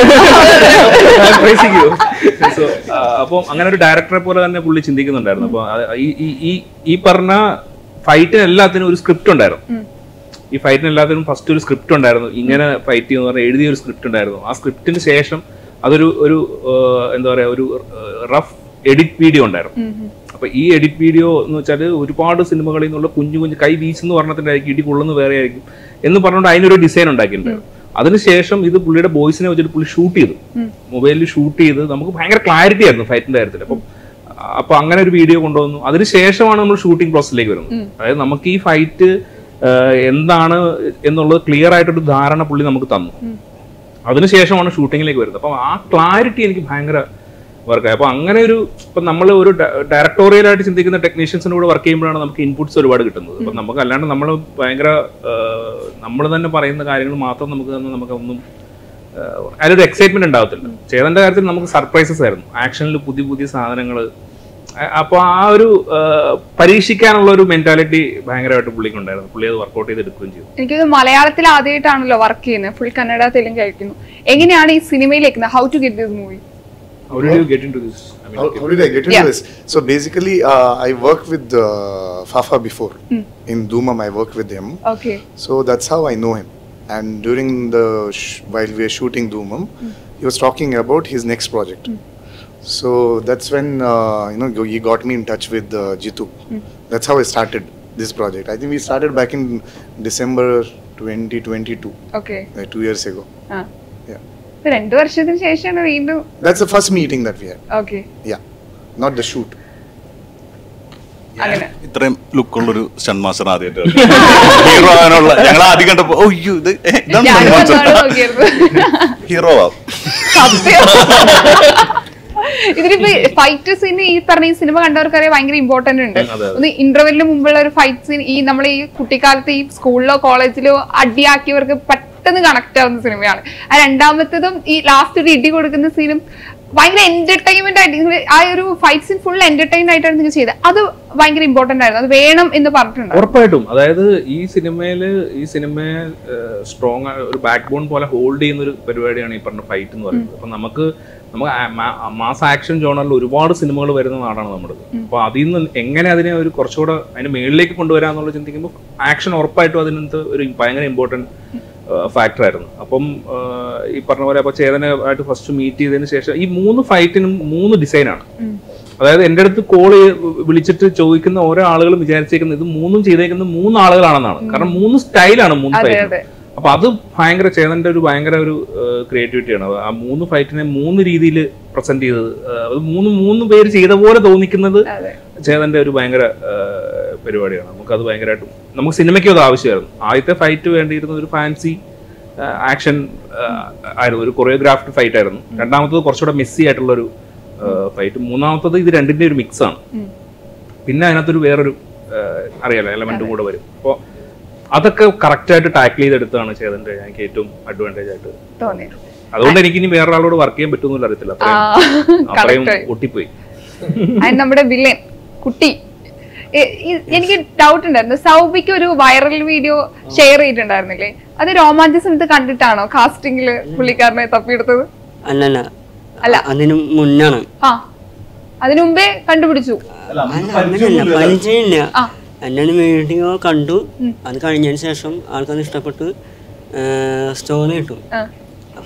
Speaker 1: prising you so അപ്പം അങ്ങനെ ഒരു ഡയറക്ടറെ പോലെ തന്നെ പുള്ളി ചിന്തിക്കുന്നുണ്ടായിരുന്നു അപ്പൊ അത് ഈ ഈ- ഈ ഈ പറഞ്ഞ ഫൈറ്റിന് എല്ലാത്തിനും ഒരു സ്ക്രിപ്റ്റ് ഉണ്ടായിരുന്നു ഈ ഫൈറ്റിന് എല്ലാത്തിനും ഫസ്റ്റ് ഒരു സ്ക്രിപ്റ്റ് ഉണ്ടായിരുന്നു ഇങ്ങനെ ഫൈറ്റ് ചെയ്യുന്ന പറഞ്ഞാൽ എഴുതിയ ഒരു സ്ക്രിപ്റ്റ് ഉണ്ടായിരുന്നു ആ സ്ക്രിപ്റ്റിന് ശേഷം അതൊരു ഒരു ഏഹ്, എന്താ പറയാ ഒരു റഫ് എഡിറ്റ് വീഡിയോ ഉണ്ടായിരുന്നു അപ്പൊ ഈ എഡിറ്റ് വീഡിയോ എന്ന് വെച്ചാൽ ഒരുപാട് സിനിമകളിൽ നിന്നുള്ള കുഞ്ഞു കുഞ്ഞു കൈ വീശെന്ന് പറഞ്ഞതിന്റെ ആയിരിക്കും ഇടി കൊള്ളുന്ന വേറെ ആയിരിക്കും എന്ന് പറഞ്ഞുകൊണ്ട് അതിനൊരു ഡിസൈൻ ഉണ്ടാക്കിയിട്ടുണ്ടായിരുന്നു അതിനുശേഷം ഇത് പുള്ളിയുടെ ബോയ്സിനെ വെച്ചിട്ട് പുള്ളി ഷൂട്ട് ചെയ്തു മൊബൈലിൽ ഷൂട്ട് ചെയ്ത് നമുക്ക് ഭയങ്കര ക്ലാരിറ്റി ആയിരുന്നു ഫൈറ്റിന്റെ കാര്യത്തിൽ അപ്പം അപ്പൊ അങ്ങനെ ഒരു വീഡിയോ കൊണ്ടുവന്നു അതിനുശേഷമാണ് നമ്മൾ ഷൂട്ടിംഗ് പ്രോസസ്സിലേക്ക് വരുന്നത് അതായത് നമുക്ക് ഈ ഫൈറ്റ് എന്താണ് എന്നുള്ളത് ക്ലിയർ ആയിട്ടൊരു ധാരണ പുള്ളി നമുക്ക് തന്നു അതിനുശേഷമാണ് ഷൂട്ടിങ്ങിലേക്ക് വരുന്നത് അപ്പം ആ ക്ലാരിറ്റി എനിക്ക് ഭയങ്കര വർക്കായി അപ്പൊ അങ്ങനെ ഒരു ഇപ്പൊ നമ്മൾ ഒരു ഡയറക്ടോറിയൽ ആയിട്ട് ചിന്തിക്കുന്ന ടെക്നീഷ്യൻസിന്റെ കൂടെ വർക്ക് ചെയ്യുമ്പോഴാണ് നമുക്ക് ഇൻപുട്സ് ഒരുപാട് കിട്ടുന്നത് അപ്പൊ നമുക്ക് അല്ലാണ്ട് നമ്മൾ ഭയങ്കര നമ്മൾ തന്നെ പറയുന്ന കാര്യങ്ങൾ മാത്രം നമുക്ക് തന്നെ നമുക്ക് ഒന്നും ഏഹ്, അതിലൊരു എക്സൈറ്റ്മെന്റ് ഉണ്ടാവത്തില്ല ചേതന്റെ കാര്യത്തിൽ നമുക്ക് സർപ്രൈസസ് ആയിരുന്നു ആക്ഷനിൽ പുതിയ പുതിയ സാധനങ്ങൾ അപ്പൊ ആ ഒരു ഏഹ്, പരീക്ഷിക്കാനുള്ള ഒരു മെന്റാലിറ്റി ഭയങ്കരമായിട്ട് പുള്ളിക്ക് ഉണ്ടായിരുന്നു പുള്ളി അത് വർക്കൗട്ട് ചെയ്ത് എടുക്കുകയും ചെയ്തു
Speaker 2: എനിക്കത് മലയാളത്തിൽ ആദ്യമായിട്ടാണല്ലോ വർക്ക് ചെയ്യുന്നത് ഫുൾ കന്നഡ തെലുങ്ക് അയക്കുന്നു എങ്ങനെയാണ് ഈ സിനിമയിലേക്ക് how to get this movie
Speaker 1: How did you get into this? I mean,
Speaker 7: How, how did I get into
Speaker 2: Yeah.
Speaker 7: this? So basically, uh, I worked with uh, Fafa before. In Doomam, I worked with him.
Speaker 2: Okay
Speaker 7: So that's how I know him. And during the sh- while we were shooting Doomam, he was talking about his next project. So that's when uh, you know he got me in touch with uh, Jitu. That's how I started this project. I think we started back in December 2022,
Speaker 2: okay
Speaker 7: uh, two years ago.
Speaker 2: ആ
Speaker 7: Yeah,
Speaker 2: ഇത് രണ്ടു വർഷത്തിന് ശേഷമാണ് വീണ്ടും
Speaker 7: that's the first meeting that we had.
Speaker 2: Okay
Speaker 7: Yeah, not the shoot.
Speaker 2: അങ്ങനെ
Speaker 4: ഇത്രയും ലുക്കുള്ളൊരു stun master ആദ്യമായിട്ട് ഹീറോ ആവാനുള്ള ഞങ്ങൾ ആദ്യം കണ്ടപ്പോ ഓ അയ്യോ ഇത് ഏ, ഇതാണ്
Speaker 2: ഞാൻ
Speaker 4: stunt master."
Speaker 2: വന്നാണ് നോക്കിയത്
Speaker 4: ഹീറോ ആവും
Speaker 2: സത്യം ഇതിലിപ്പോ ഫൈറ്റ് സീൻ ഈ പറഞ്ഞ ഈ സിനിമ കണ്ടവർക്കറിയാം ഭയങ്കര ഇമ്പോർട്ടന്റ് ഉണ്ട്
Speaker 1: അതെ, അതെ.
Speaker 2: ഒന്ന് ഇന്റർവെല്ലിന് മുമ്പുള്ള ഒരു ഫൈറ്റ് സീൻ ഈ നമ്മൾ ഈ കുട്ടിക്കാലത്ത് ഈ സ്കൂളിലോ കോളേജിലോ അടിയാക്കിയവർക്ക് പെട്ടെന്ന് കണക്ട് ആവുന്ന സിനിമയാണ് ആ രണ്ടാമത്തതും ഈ ലാസ്റ്റ് ഒരു ഇടി കൊടുക്കുന്ന സീനും ഭയങ്കര എന്റർടൈൻമെന്റ് ആയിട്ട് നിങ്ങള് ആ ഒരു ഫൈറ്റ് സീൻ ഫുൾ എന്റർടൈൻ ആയിട്ടാണ് നിങ്ങൾ ചെയ്തത് അത് ഭയങ്കര ഇമ്പോർട്ടന്റ് ആയിരുന്നു അത് വേണം എന്ന് പറഞ്ഞിട്ടുണ്ട്
Speaker 1: ഉറപ്പായിട്ടും അതായത് ഈ സിനിമയിൽ ഈ സിനിമയെ സ്ട്രോങ് ഒരു ബാക്ക് ബോൺ പോലെ ഹോൾഡ് ചെയ്യുന്ന ഒരു പരിപാടിയാണ് ഈ പറഞ്ഞ ഫൈറ്റ് എന്ന് പറയുന്നത് അപ്പൊ നമുക്ക് നമുക്ക് മാസ് ആക്ഷൻ ജോണറിൽ ഒരുപാട് സിനിമകൾ വരുന്ന നാടാണ് നമ്മുടെ അപ്പൊ അതിൽ നിന്ന് എങ്ങനെ അതിനെ ഒരു കുറച്ചുകൂടെ അതിന് മേളിലേക്ക് കൊണ്ടുവരാന്നുള്ള ചിന്തിക്കുമ്പോൾ ആക്ഷൻ ഉറപ്പായിട്ടും അതിനകത്ത് ഒരു ഭയങ്കര ഇമ്പോർട്ടൻറ്റ് ഫാക്ടർ ആയിരുന്നു അപ്പം ആ, ഈ പറഞ്ഞ പോലെ അപ്പൊ ചേതനായിട്ട് ഫസ്റ്റ് മീറ്റ് ചെയ്തതിന് ശേഷം ഈ മൂന്ന് ഫൈറ്റിനും മൂന്ന് ഡിസൈനാണ് അതായത് എൻ്റെ അടുത്ത് കോൾ വിളിച്ചിട്ട് ചോദിക്കുന്ന ഓരോ ആളുകളും വിചാരിച്ചേക്കുന്നത് ഇത് മൂന്നും ചെയ്തേക്കുന്നത് മൂന്ന് ആളുകളാണെന്നാണ് കാരണം മൂന്ന് സ്റ്റൈലാണ് മൂന്ന്
Speaker 2: അതെ,
Speaker 1: ഫൈറ്റ്
Speaker 2: അതെ.
Speaker 1: അപ്പൊ അത് ഭയങ്കര ചേതന്റെ ഒരു ഭയങ്കര ഒരു ക്രിയേറ്റിവിറ്റിയാണ് ആ മൂന്ന് ഫൈറ്റിനെ മൂന്ന് രീതിയിൽ പ്രസന്റ് ചെയ്തത് ആ, അത് മൂന്ന് മൂന്ന് പേര് ചെയ്ത പോലെ തോന്നിക്കുന്നത്
Speaker 2: അതെ.
Speaker 1: ചേതന്റെ ഒരു ഭയങ്കര ആ, പരിപാടിയാണ് നമുക്കത് ഭയങ്കരമായിട്ടും നമുക്ക് സിനിമയ്ക്കും അത് ആവശ്യമായിരുന്നു ആദ്യത്തെ ഫൈറ്റ് വേണ്ടിയിരുന്ന ഒരു ഫാൻസി ആക്ഷൻ ആയിരുന്നു ഒരു കൊറിയോഗ്രാഫ്ഡ് ഫൈറ്റ് ആയിരുന്നു രണ്ടാമത്തത് കുറച്ചുകൂടെ മെസ്സി ആയിട്ടുള്ള ഒരു ഫൈറ്റ് മൂന്നാമത്തത് ഇത് രണ്ടിന്റെ ഒരു മിക്സ് ആണ് പിന്നെ അതിനകത്തൊരു വേറൊരു ആ, അറിയാലോ എലമെന്റും കൂടെ വരും അപ്പോൾ അതൊക്കെ കറക്റ്റ് ആയിട്ട് ടാക്കിൾ ചെയ്തെടുത്താണ് ചേതന്റെ എനിക്ക് ഏറ്റവും അഡ്വാൻറ്റേജ് ആയിട്ട്
Speaker 2: തോന്നി
Speaker 1: അതുകൊണ്ട് എനിക്ക് ഇനി വേറൊരാളോട് വർക്ക് ചെയ്യാൻ പറ്റുമെന്നില്ല അറിയത്തില്ല
Speaker 2: ആ,
Speaker 1: അത്രയും അത്രയും
Speaker 2: correct.
Speaker 1: ഒട്ടിപ്പോയി
Speaker 2: അതിന് നമ്മുടെ വില്ലൻ കുട്ടി എ- ഈ- എനിക്ക് ഡൗട്ട് ഉണ്ടായിരുന്നു സൗബിക്ക് ഒരു വൈറൽ വീഡിയോ ഷെയർ ചെയ്തിട്ടുണ്ടായിരുന്നില്ലേ അത് രോമാഞ്ച സമയത്ത് കണ്ടിട്ടാണോ കാസ്റ്റിംഗില് പുള്ളിക്കാരനെ തപ്പിയെടുത്തത്
Speaker 8: അല്ലല്ല
Speaker 2: അല്ല.
Speaker 8: അതിന് മുന്നാണ്
Speaker 2: ആ അതിനു മുമ്പേ കണ്ടുപിടിച്ചു
Speaker 8: അല്ല അങ്ങനെയല്ല പരിചയമില്ല
Speaker 2: ആ.
Speaker 8: എന്നെ വീഡിയോ കണ്ടു അത് കഴിഞ്ഞതിന് ശേഷം ആൾക്കത് ഇഷ്ടപ്പെട്ട് സ്റ്റോറി കിട്ടും
Speaker 2: ആ.
Speaker 8: അപ്പൊ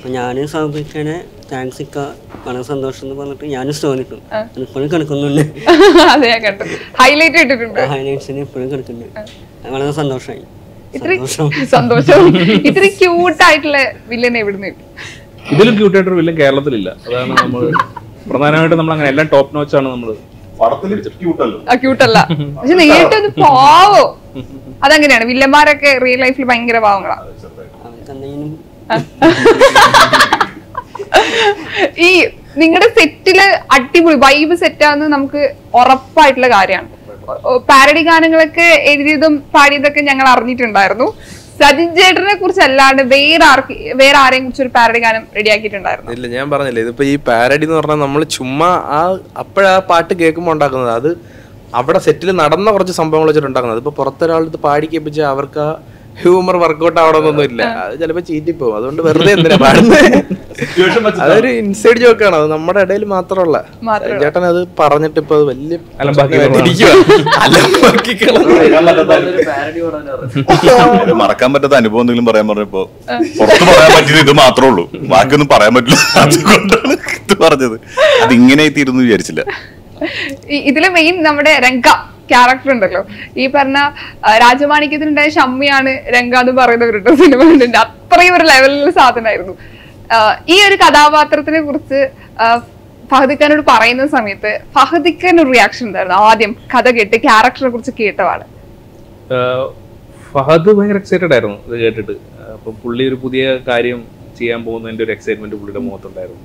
Speaker 8: അപ്പോൾ ഞാൻ സൗഭിക്കനെ താങ്ക്സ് ഇക്ക വളരെ സന്തോഷം എന്ന് പറഞ്ഞിട്ട് ഞാൻ സ്റ്റോറി ഇട്ടു ഇപ്പോഴും കിടക്കുന്നുണ്ട്
Speaker 2: അതെ ഞാൻ കണ്ടു ഹൈലൈറ്റ് ഇട്ടിട്ടുണ്ട്
Speaker 8: ഹൈലൈറ്റ്സിന് ഇപ്പോഴും കിടക്കുന്നുണ്ട് വളരെ സന്തോഷമായി
Speaker 2: ഇത്രയും
Speaker 8: സന്തോഷം
Speaker 2: സന്തോഷം ഇത്രയും ക്യൂട്ട് ആയിട്ടുള്ള വില്ലൻ എവിടുന്ന് കിട്ടി
Speaker 1: ഇതിലും ക്യൂട്ടായിട്ടൊരു വില്ലൻ കേരളത്തിലില്ല അതാണ് നമ്മൾ പ്രധാനമായിട്ടും നമ്മൾ അങ്ങനെ എല്ലാം ടോപ്പ് നോച്ചാണ് നമ്മൾ
Speaker 4: പടത്തിൽ ക്യൂട്ടല്ലോ
Speaker 2: ആ ക്യൂട്ടല്ല പക്ഷെ നേരിട്ടൊന്ന് പാവോ അതങ്ങനെയാണ് വില്ലന്മാരൊക്കെ റിയൽ ലൈഫിൽ ഭയങ്കര പാവങ്ങളാ
Speaker 8: അവർക്ക് എന്തെങ്കിലും
Speaker 2: ഈ നിങ്ങളുടെ സെറ്റില് അടിപൊളി വൈബ് സെറ്റാന്ന് നമുക്ക് ഉറപ്പായിട്ടുള്ള കാര്യമാണ് പാരഡി ഗാനങ്ങളൊക്കെ എഴുതിയതും പാടിയതൊക്കെ ഞങ്ങൾ അറിഞ്ഞിട്ടുണ്ടായിരുന്നു സജിൻ ചേട്ടനെ കുറിച്ച് അല്ലാണ്ട് വേറെ ആർക്ക് വേറെ ആരെയും കുറിച്ച് ഒരു പാരഡി ഗാനം റെഡിയാക്കിയിട്ടുണ്ടായിരുന്നു
Speaker 5: ഇല്ല ഞാൻ പറഞ്ഞില്ലേ ഇതിപ്പോ ഈ പാരഡി എന്ന് പറഞ്ഞാൽ നമ്മൾ ചുമ്മാ ആ അപ്പോഴാ പാട്ട് കേൾക്കുമ്പോൾ ഉണ്ടാക്കുന്നത് അത് അവിടെ സെറ്റിൽ നടന്ന കുറച്ച് സംഭവങ്ങൾ വെച്ചിട്ട് ഉണ്ടാക്കുന്നത് അതിപ്പോ പുറത്തൊരാളടുത്ത് പാടി കേൾപ്പിച്ച അവർക്ക് ആ ഹ്യൂമർ വർക്കൗട്ട് ആവണമെന്നൊന്നും ഇല്ല അത് ചിലപ്പോ ചീറ്റിപ്പോവും അതുകൊണ്ട് വെറുതെ എന്തിനാ പാടുന്നത് അതൊരു ഇൻസൈഡ് ജോക്കാണ് അത് നമ്മുടെ ഇടയിൽ മാത്രമല്ല
Speaker 2: മാത്രമല്ല.
Speaker 5: ചേട്ടൻ അത് പറഞ്ഞിട്ട് ഇപ്പൊ അത് വലിയ
Speaker 1: അലമ്പാക്കി
Speaker 5: ഇരിക്കുവാ. അലമ്പാക്കി കളഞ്ഞു.
Speaker 4: മറക്കാൻ പറ്റാത്ത അനുഭവം എന്തെങ്കിലും പറയാൻ പറഞ്ഞപ്പോ പുറത്ത് പറയാൻ പറ്റിയത് ഇത് മാത്രമേ ഉള്ളൂ ബാക്കിയൊന്നും പറയാൻ പറ്റില്ല അതുകൊണ്ടാണ് ഇത് പറഞ്ഞത് അതിങ്ങനെ തീരുന്നു വിചാരിച്ചില്ല
Speaker 2: ഈ- ഇതില് മെയിൻ നമ്മുടെ രംഗ ക്യാരക്ടർ ഉണ്ടല്ലോ ഈ പറഞ്ഞ ആ, രാജമാണിക്യത്തിനുണ്ടായ ഷമ്മിയാണ് രംഗ എന്ന് പറയുന്ന ഒരു സിനിമ ഉണ്ട് അത്രയും ഒരു ലെവലിലുള്ള സാധനമായിരുന്നു ആ, ഈ ഒരു കഥാപാത്രത്തിനെ കുറിച്ച് ആ, ഫഹദിഖാനോട് പറയുന്ന സമയത്ത് ഫഹദിഖാൻ ഒരു റിയാക്ഷൻ ഉണ്ടായിരുന്നു ആദ്യം കഥ കേട്ട് ക്യാരക്ടറിനെ കുറിച്ച് കേട്ടപാട്
Speaker 1: ആഹ് ഫഹദ് ഭയങ്കര എക്സൈറ്റഡ് ആയിരുന്നു ഇത് കേട്ടിട്ട് അപ്പൊ പുള്ളി ഒരു പുതിയ കാര്യം ചെയ്യാൻ പോകുന്നതിന്റെ ഒരു എക്സൈറ്റ്മെന്റ് പുള്ളിയുടെ മുഖത്തുണ്ടായിരുന്നു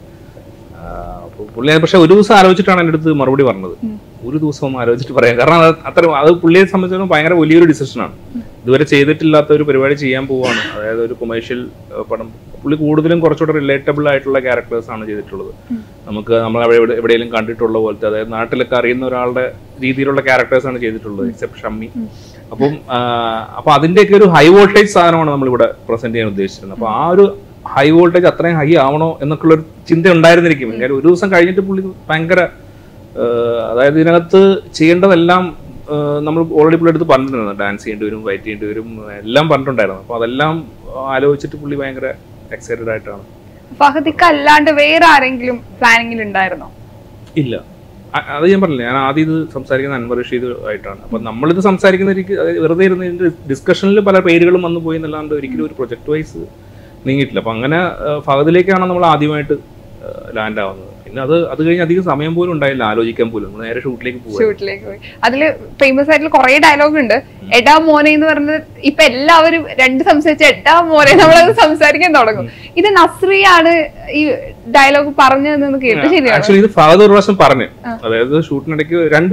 Speaker 1: ആഹ് അപ്പൊ പുള്ളി പക്ഷെ ഒരു ദിവസം ആലോചിച്ചിട്ടാണ് എൻ്റെ അടുത്ത് മറുപടി പറഞ്ഞത് ഒരു ദിവസം ഒന്ന് ആലോചിച്ചിട്ട് പറയാം കാരണം അത് അത്ര അത് പുള്ളിയെ സംബന്ധിച്ചിടത്തോളം ഭയങ്കര വലിയൊരു ഡിസിഷനാണ് ഇതുവരെ ചെയ്തിട്ടില്ലാത്ത ഒരു പരിപാടി ചെയ്യാൻ പോവാണ് അതായത് ഒരു കൊമേഴ്ഷ്യൽ പടം പുള്ളി കൂടുതലും കുറച്ചുകൂടെ റിലേറ്റബിൾ ആയിട്ടുള്ള ക്യാരക്ടേഴ്സ് ആണ് ചെയ്തിട്ടുള്ളത് നമുക്ക് നമ്മൾ അവിടെ എവിടെ- എവിടെയെങ്കിലും കണ്ടിട്ടുള്ള പോലത്തെ അതായത് നാട്ടിലൊക്കെ അറിയുന്ന ഒരാളുടെ രീതിയിലുള്ള ക്യാരക്ടേഴ്സ് ആണ് ചെയ്തിട്ടുള്ളത് എക്സെപ്റ്റ് ഷമ്മി അപ്പം ആ, അപ്പൊ അതിന്റെയൊക്കെ ഒരു ഹൈ വോൾട്ടേജ് സാധനമാണ് നമ്മൾ ഇവിടെ പ്രസന്റ് ചെയ്യാൻ ഉദ്ദേശിച്ചിരുന്നത് അപ്പൊ ആ ഒരു ഹൈ വോൾട്ടേജ് അത്രയും ഹൈ ആവണോ എന്നൊക്കെയുള്ള ഒരു ചിന്ത ഉണ്ടായിരുന്നിരിക്കും കാര്യം ഒരു ദിവസം കഴിഞ്ഞിട്ട് പുള്ളി ഭയങ്കര ആ, അതായത് ഇതിനകത്ത് ചെയ്യേണ്ടതെല്ലാം ആ, നമ്മൾ ഓൾറെഡി പുള്ളി എടുത്ത് പറഞ്ഞിട്ടുണ്ടായിരുന്നു ഡാൻസ് ചെയ്യേണ്ടി വരും ഫൈറ്റ് ചെയ്യേണ്ടി വരും എല്ലാം പറഞ്ഞിട്ടുണ്ടായിരുന്നു അപ്പൊ അതെല്ലാം ആലോചിച്ചിട്ട് പുള്ളി ഭയങ്കര എക്സൈറ്റഡ് ആയിട്ടാണ്
Speaker 2: ഫഹദിക്ക അല്ലാണ്ട് വേറെ ആരെങ്കിലും പ്ലാനിങ്ങിൽ ഉണ്ടായിരുന്നോ
Speaker 1: ഇല്ല അ- അത് ഞാൻ പറഞ്ഞില്ല ഞാൻ ആദ്യം ഇത് സംസാരിക്കുന്ന അൻവർ റഷീദ് ആയിട്ടാണ് അപ്പൊ നമ്മളിത് സംസാരിക്കുന്ന രീതി അതായത് വെറുതെ ഇരുന്ന് ഇതിന്റെ ഡിസ്കഷനിൽ പല പേരുകളും വന്നു പോയി എന്നല്ലാണ്ട് ഒരിക്കലും ഒരു പ്രൊജക്ട് വൈസ് നീങ്ങിയിട്ടില്ല അപ്പൊ അങ്ങനെ ആ, ഫഹദിലേക്കാണ് നമ്മൾ ആദ്യമായിട്ട് ലാൻഡ് ആവുന്നത് പിന്നെ അത് അത് കഴിഞ്ഞ് അധികം സമയം പോലും ഉണ്ടായില്ല ആലോചിക്കാൻ പോലും നമ്മൾ നേരെ ഷൂട്ടിലേക്ക് പോകും
Speaker 2: ഷൂട്ടിലേക്ക് പോയി അതില് ഫേമസ് ആയിട്ടുള്ള കുറെ ഡയലോഗ് ഉണ്ട് എടാ മോനെ എന്ന് പറഞ്ഞത് ഇപ്പൊ എല്ലാവരും രണ്ട് സംസാരിച്ച എടാ മോനെ നമ്മളത് സംസാരിക്കാൻ തുടങ്ങും ഇത് നസ്രിയാണ് ഈ ഡയലോഗ് പറഞ്ഞതെന്ന് കേട്ട് ശരിയാണ്
Speaker 1: ആക്ച്വലി ഇത് ഫഹദ് ഒരു പ്രാവശ്യം പറഞ്ഞു അതായത് ഷൂട്ടിനിടയ്ക്ക് രണ്ട്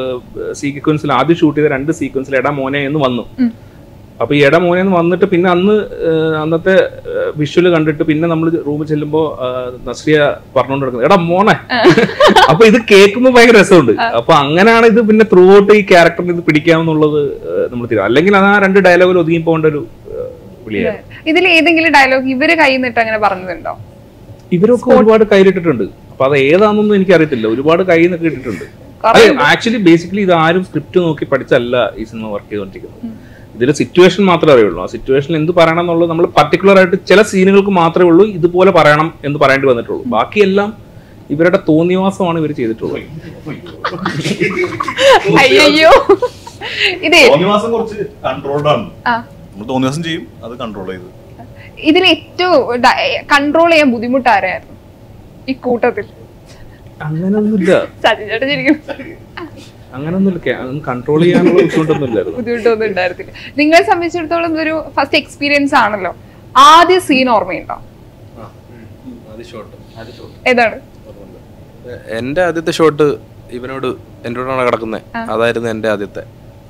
Speaker 1: സീക്വൻസിൽ ആദ്യം ഷൂട്ട് ചെയ്ത രണ്ട് സീക്വൻസിൽ എടാ മോനെ എന്ന് വന്നു അപ്പൊ ഈ എടാ മോനെ എന്ന് വന്നിട്ട് പിന്നെ അന്ന് ഏഹ്, അന്നത്തെ വിഷ്വല് കണ്ടിട്ട് പിന്നെ നമ്മൾ റൂമിൽ ചെല്ലുമ്പോ ആഹ്, നസ്രിയ പറഞ്ഞുകൊണ്ട് നടക്കുന്നത് എടാ മോനെ അപ്പൊ ഇത് കേൾക്കുമ്പോൾ ഭയങ്കര രസമുണ്ട് അപ്പൊ അങ്ങനെയാണ് ഇത് പിന്നെ ത്രൂ ഔട്ട് ഈ ക്യാരക്ടറിന് ഇത് പിടിക്കാമെന്നുള്ളത് നമ്മൾ തീരും അല്ലെങ്കിൽ അത് ആ രണ്ട് ഡയലോഗിൽ ഒതുങ്ങി പോകേണ്ട ഒരു ഏഹ്, വിളിയായിരുന്നു
Speaker 2: ഇതിൽ ഏതെങ്കിലും ഡയലോഗ് ഇവര് കൈ നിന്നിട്ട് അങ്ങനെ പറഞ്ഞതുണ്ടോ
Speaker 1: ഇവരൊക്കെ ഒരുപാട് കയ്യിലിട്ടിട്ടുണ്ട് അപ്പൊ അത് ഏതാണെന്നൊന്നും എനിക്ക് അറിയത്തില്ല ഒരുപാട് കയ്യിൽ നിന്നൊക്കെ ഇട്ടിട്ടുണ്ട് ആക്ച്വലി ബേസിക്കലി ഇത് ആരും സ്ക്രിപ്റ്റ് നോക്കി പഠിച്ചല്ല ഈ സിനിമ വർക്ക് ചെയ്തുകൊണ്ടിരിക്കുന്നത് ഇതിൽ സിറ്റുവേഷൻ മാത്രമേ അറിയുള്ളൂ ആ സിറ്റുവേഷനിൽ എന്ത് പറയണം എന്നുള്ളത് നമ്മൾ പർട്ടിക്കുലർ ആയിട്ട് ചില സീനുകൾക്ക് മാത്രമേ ഉള്ളൂ ഇതുപോലെ പറയണം എന്ന് പറയേണ്ടി വന്നിട്ടുള്ളൂ ബാക്കിയെല്ലാം ഇവരുടെ തോന്നിവാസമാണ് ഇവർ ചെയ്തിട്ടുള്ളത്
Speaker 2: അയ്യോ ഇതേ
Speaker 4: തോന്നിവാസം കുറച്ച് കൺട്രോൾഡ് ആണ്
Speaker 2: ആ
Speaker 4: നമ്മൾ തോന്നിവാസം ചെയ്യും അത് കൺട്രോൾ ചെയ്ത്
Speaker 2: ഇതിൽ ഏറ്റവും കൺട്രോൾ ചെയ്യാൻ ബുദ്ധിമുട്ടാരായിരുന്നു ഈ കൂട്ടത്തിൽ
Speaker 1: അങ്ങനെയൊന്നുമില്ല
Speaker 2: സജിൻ ചേട്ടൻ ശരിക്കും
Speaker 1: അങ്ങനെയൊന്നുമില്ല കൺട്രോൾ ചെയ്യാനുള്ള ബുദ്ധിമുട്ടൊന്നും ഇല്ലായിരുന്നു
Speaker 2: ബുദ്ധിമുട്ടൊന്നും ഉണ്ടായിരുന്നില്ല നിങ്ങളെ സംബന്ധിച്ചിടത്തോളം ഇതൊരു ഫസ്റ്റ് എക്സ്പീരിയൻസ് ആണല്ലോ ആദ്യ സീൻ ഓർമ്മയുണ്ടോ ഏതാണ്
Speaker 5: എന്റെ ആദ്യത്തെ ഷോട്ട് ഇവനോട് എൻ്റെ കൂടെയാണ് കിടക്കുന്നത് അതായിരുന്നു എന്റെ ആദ്യത്തെ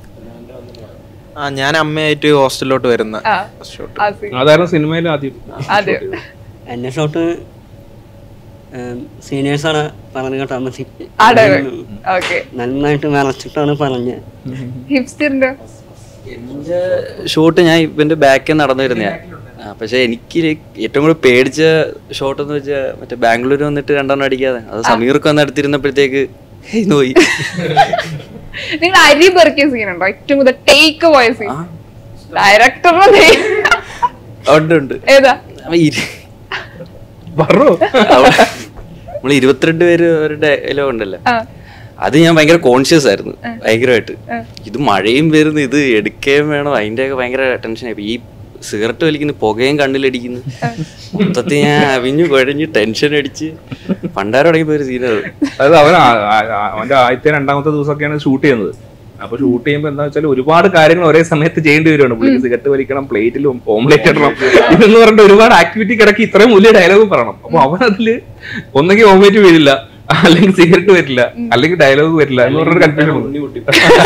Speaker 5: ആ ഞാൻ അമ്മയായിട്ട് ഹോസ്റ്റലിലോട്ട് വരുന്ന
Speaker 2: ആ
Speaker 5: ഷോട്ട്
Speaker 2: ആ സീൻ
Speaker 1: അതായിരുന്നു സിനിമയിൽ ആദ്യം
Speaker 2: അതെ
Speaker 8: എൻ്റെ ഷോട്ട് സീനിയേഴ്സാണ് പറഞ്ഞു കേട്ടാൽ മതി
Speaker 2: ആടെ ഓക്കെ
Speaker 8: നന്നായിട്ട് വിറച്ചിട്ടാണ് പറഞ്ഞത്
Speaker 2: ഹിപ്സ്റ്ററിന്റെ
Speaker 3: എന്റെ ഷോട്ട് ഞാൻ ഇവന്റെ ബാക്കിൽ നടന്നു വരുന്നയാ ആ, പക്ഷെ എനിക്ക് ഏറ്റവും കൂടുതൽ പേടിച്ച ഷോട്ട് എന്ന് വെച്ചാൽ മറ്റേ ബാംഗ്ലൂർ വന്നിട്ട് രണ്ടെണ്ണം അടിക്കാതെ അത് സമീർക്ക് വന്ന് എടുത്തിരുന്നപ്പോഴത്തേക്ക് ഹേയ് നോയി
Speaker 2: നിങ്ങൾ അരി പെറുക്കിയ സീൻ ഉണ്ടോ ഏറ്റവും കൂടുതൽ ടേക്ക് പോയ സീൻ ഡയറക്ടറിന്റെ
Speaker 3: ഉണ്ട് ഉണ്ട്
Speaker 2: ഏതാ
Speaker 3: അവൻ ഇരി-
Speaker 1: പറഞ്ഞു
Speaker 3: നമ്മൾ ഇരുപത്തിരണ്ട് പേര് ഒരു ഡയലോഗ് ഉണ്ടല്ലോ
Speaker 2: ആ.
Speaker 3: അത് ഞാൻ ഭയങ്കര കോൺഷ്യസ് ആയിരുന്നു ഭയങ്കരമായിട്ട് ഇത് മഴയും വരുന്നു ഇത് എടുക്കുകയും വേണം അതിന്റെയൊക്കെ ഭയങ്കര ടെൻഷനായി ഈ സിഗരറ്റ് വലിക്കുന്നു പുകയും കണ്ണിലടിക്കുന്നു മൊത്തത്തിൽ ഞാൻ അവിഞ്ഞു കുഴഞ്ഞ് ടെൻഷൻ അടിച്ച് പണ്ടാരം തുടങ്ങിയപ്പോ ഒരു സീനത്
Speaker 1: അതായത് അവൻ ആ- ആ- ആ- അവന്റെ ആദ്യത്തെ രണ്ടാമത്തെ ദിവസമൊക്കെയാണ് ഷൂട്ട് ചെയ്യുന്നത് അപ്പൊ ഷൂട്ട് ചെയ്യുമ്പോൾ എന്താ വെച്ചാൽ ഒരുപാട് കാര്യങ്ങൾ ഒരേ സമയത്ത് ചെയ്യേണ്ടി വരുവാണ് പുള്ളിക്ക് സിഗരറ്റ് വലിക്കണം പ്ലേറ്റിൽ ഓംലേറ്റ് ഇടണം ഇതെന്ന് പറഞ്ഞിട്ട് ഒരുപാട് ആക്ടിവിറ്റി കിടക്കി ഇത്രയും വലിയ ഡയലോഗ് പറയണം അപ്പൊ അവൻ അതില് ഒന്നെങ്കിൽ ഓംലേറ്റ് വീഴില്ല അല്ലെങ്കിൽ സിഗരറ്റ് വരില്ല അല്ലെങ്കിൽ ഡയലോഗ് വരില്ല എന്ന് പറഞ്ഞൊരു കൺഫ്യൂഷൻ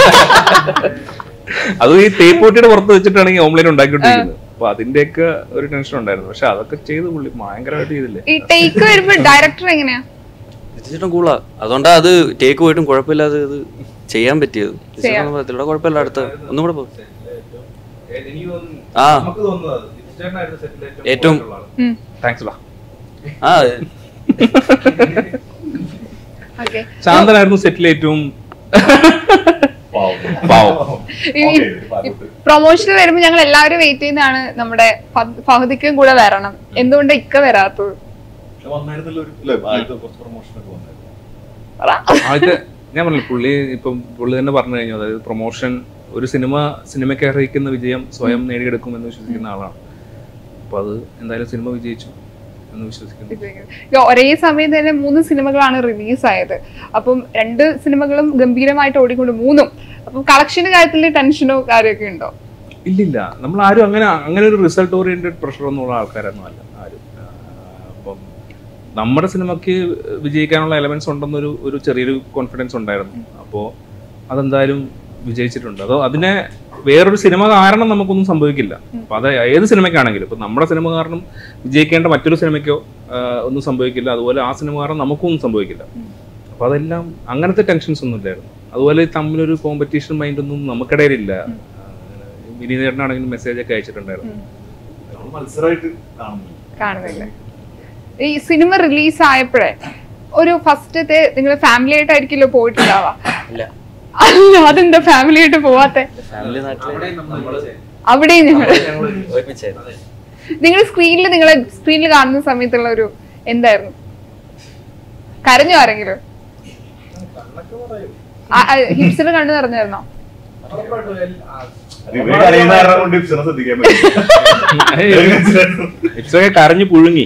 Speaker 1: അത് ഈ തേപ്പോട്ടിയുടെ പുറത്ത് വെച്ചിട്ടാണ് ഈ ഓംലേറ്റ് ഉണ്ടാക്കിക്കൊണ്ടിരിക്കുന്നത് അപ്പൊ അതിന്റെയൊക്കെ ഒരു ടെൻഷൻ ഉണ്ടായിരുന്നു പക്ഷെ അതൊക്കെ ചെയ്ത് പുള്ളി ഭയങ്കരമായിട്ട് ചെയ്തില്ലേ
Speaker 2: ഈ ടേക്ക് വരുമ്പോ ഡയറക്ടർ എങ്ങനെയാ
Speaker 3: ചേട്ടൻ കൂളാ അതുകൊണ്ടാ അത് ടേക്ക് പോയിട്ടും കുഴപ്പമില്ലാതെ ഇത് ചെയ്യാൻ പറ്റിയത് ചേട്ടൻ ഇവിടെ കുഴപ്പമില്ല അടുത്ത ഒന്നും കൂടെ പോ ആ ഏറ്റവും
Speaker 2: ഉം.
Speaker 1: താങ്ക്സ് ഡാ
Speaker 3: ആ
Speaker 2: ഓക്കെ
Speaker 1: ശാന്തനായിരുന്നു സെറ്റിൽ ഏറ്റവും പാവം
Speaker 2: പ്രൊമോഷന് വരുമ്പോ ഞങ്ങൾ എല്ലാവരും വെയിറ്റ് ചെയ്യുന്നതാണ് നമ്മുടെ ഫ- ഫഹദിക്കും കൂടെ വരണം എന്തുകൊണ്ട് ഇക്ക വരാത്തത് പറ.
Speaker 1: ആദ്യത്തെ ഞാൻ പറഞ്ഞു പുള്ളി ഇപ്പം പുള്ളി തന്നെ പറഞ്ഞു കഴിഞ്ഞു അതായത് പ്രൊമോഷൻ ഒരു സിനിമ സിനിമയ്ക്ക് അർഹിക്കുന്ന വിജയം സ്വയം നേടിയെടുക്കും എന്ന് വിശ്വസിക്കുന്ന ആളാണ് അപ്പൊ അത് എന്തായാലും സിനിമ വിജയിച്ചു എന്ന് വിശ്വസിക്കുന്നു
Speaker 2: ഇത് ഒരേ സമയം തന്നെ മൂന്ന് സിനിമകളാണ് റിലീസ് ആയത് അപ്പം രണ്ട് സിനിമകളും ഗംഭീരമായിട്ട് ഓടിക്കൊണ്ട് മൂന്നും അപ്പം കളക്ഷന്റെ കാര്യത്തിൽ ടെൻഷനോ കാര്യമൊക്കെ ഉണ്ടോ
Speaker 1: ഇല്ലില്ല നമ്മൾ ആരും അങ്ങനെ അങ്ങനെ ഒരു റിസൾട്ട് ഓറിയന്റഡ് പ്രഷർ ഒന്നുള്ള ആൾക്കാരൊന്നും അല്ല ആരും ആ, അപ്പം നമ്മുടെ സിനിമയ്ക്ക് വിജയിക്കാനുള്ള എലമെന്റ്സ് ഉണ്ടെന്നൊരു ഒരു ചെറിയൊരു കോൺഫിഡൻസ് ഉണ്ടായിരുന്നു അപ്പോൾ അതെന്തായാലും വിജയിച്ചിട്ടുണ്ട് അതോ അതിനെ വേറൊരു സിനിമ കാരണം നമുക്കൊന്നും സംഭവിക്കില്ല അപ്പൊ അത് ഏത് സിനിമയ്ക്കാണെങ്കിലും ഇപ്പൊ നമ്മുടെ സിനിമ കാരണം വിജയിക്കേണ്ട മറ്റൊരു സിനിമയ്ക്കോ ആ, ഒന്നും സംഭവിക്കില്ല അതുപോലെ ആ സിനിമ കാരണം നമുക്കൊന്നും സംഭവിക്കില്ല അപ്പൊ അതെല്ലാം അങ്ങനത്തെ ടെൻഷൻസ് ഒന്നും ഇല്ലായിരുന്നു അതുപോലെ തമ്മിലൊരു കോമ്പറ്റീഷൻ മൈൻഡ് ഒന്നും നമുക്കിടയിലില്ല വിനീതേട്ടനാണെങ്കിലും മെസ്സേജ് ഒക്കെ അയച്ചിട്ടുണ്ടായിരുന്നു
Speaker 4: മത്സരമായിട്ട് കാണുന്നു
Speaker 2: കാണുന്നില്ല ഈ സിനിമ റിലീസ് ആയപ്പോഴേ ഒരു ഫസ്റ്റത്തെ നിങ്ങൾ ഫാമിലി ആയിട്ടായിരിക്കില്ലോ പോയിട്ടുണ്ടാവാ
Speaker 3: ഇല്ല
Speaker 2: അല്ല അതെന്താ ഫാമിലി ആയിട്ട് പോവാത്തെ
Speaker 3: ഫാമിലി നാട്ടില്
Speaker 2: അവിടെയും ഞങ്ങൾ
Speaker 3: ഒരുമിച്ചായിരുന്നു
Speaker 2: നിങ്ങൾ സ്ക്രീനിൽ നിങ്ങളെ സ്ക്രീനിൽ കാണുന്ന സമയത്തുള്ള ഒരു എന്തായിരുന്നു കരഞ്ഞോ ആരെങ്കിലും ഹിപ്സിന് കണ്ണു നിറഞ്ഞായിരുന്നോ
Speaker 1: ഇറ്റ്സ് ഒക്കെ കരഞ്ഞു പുഴുങ്ങി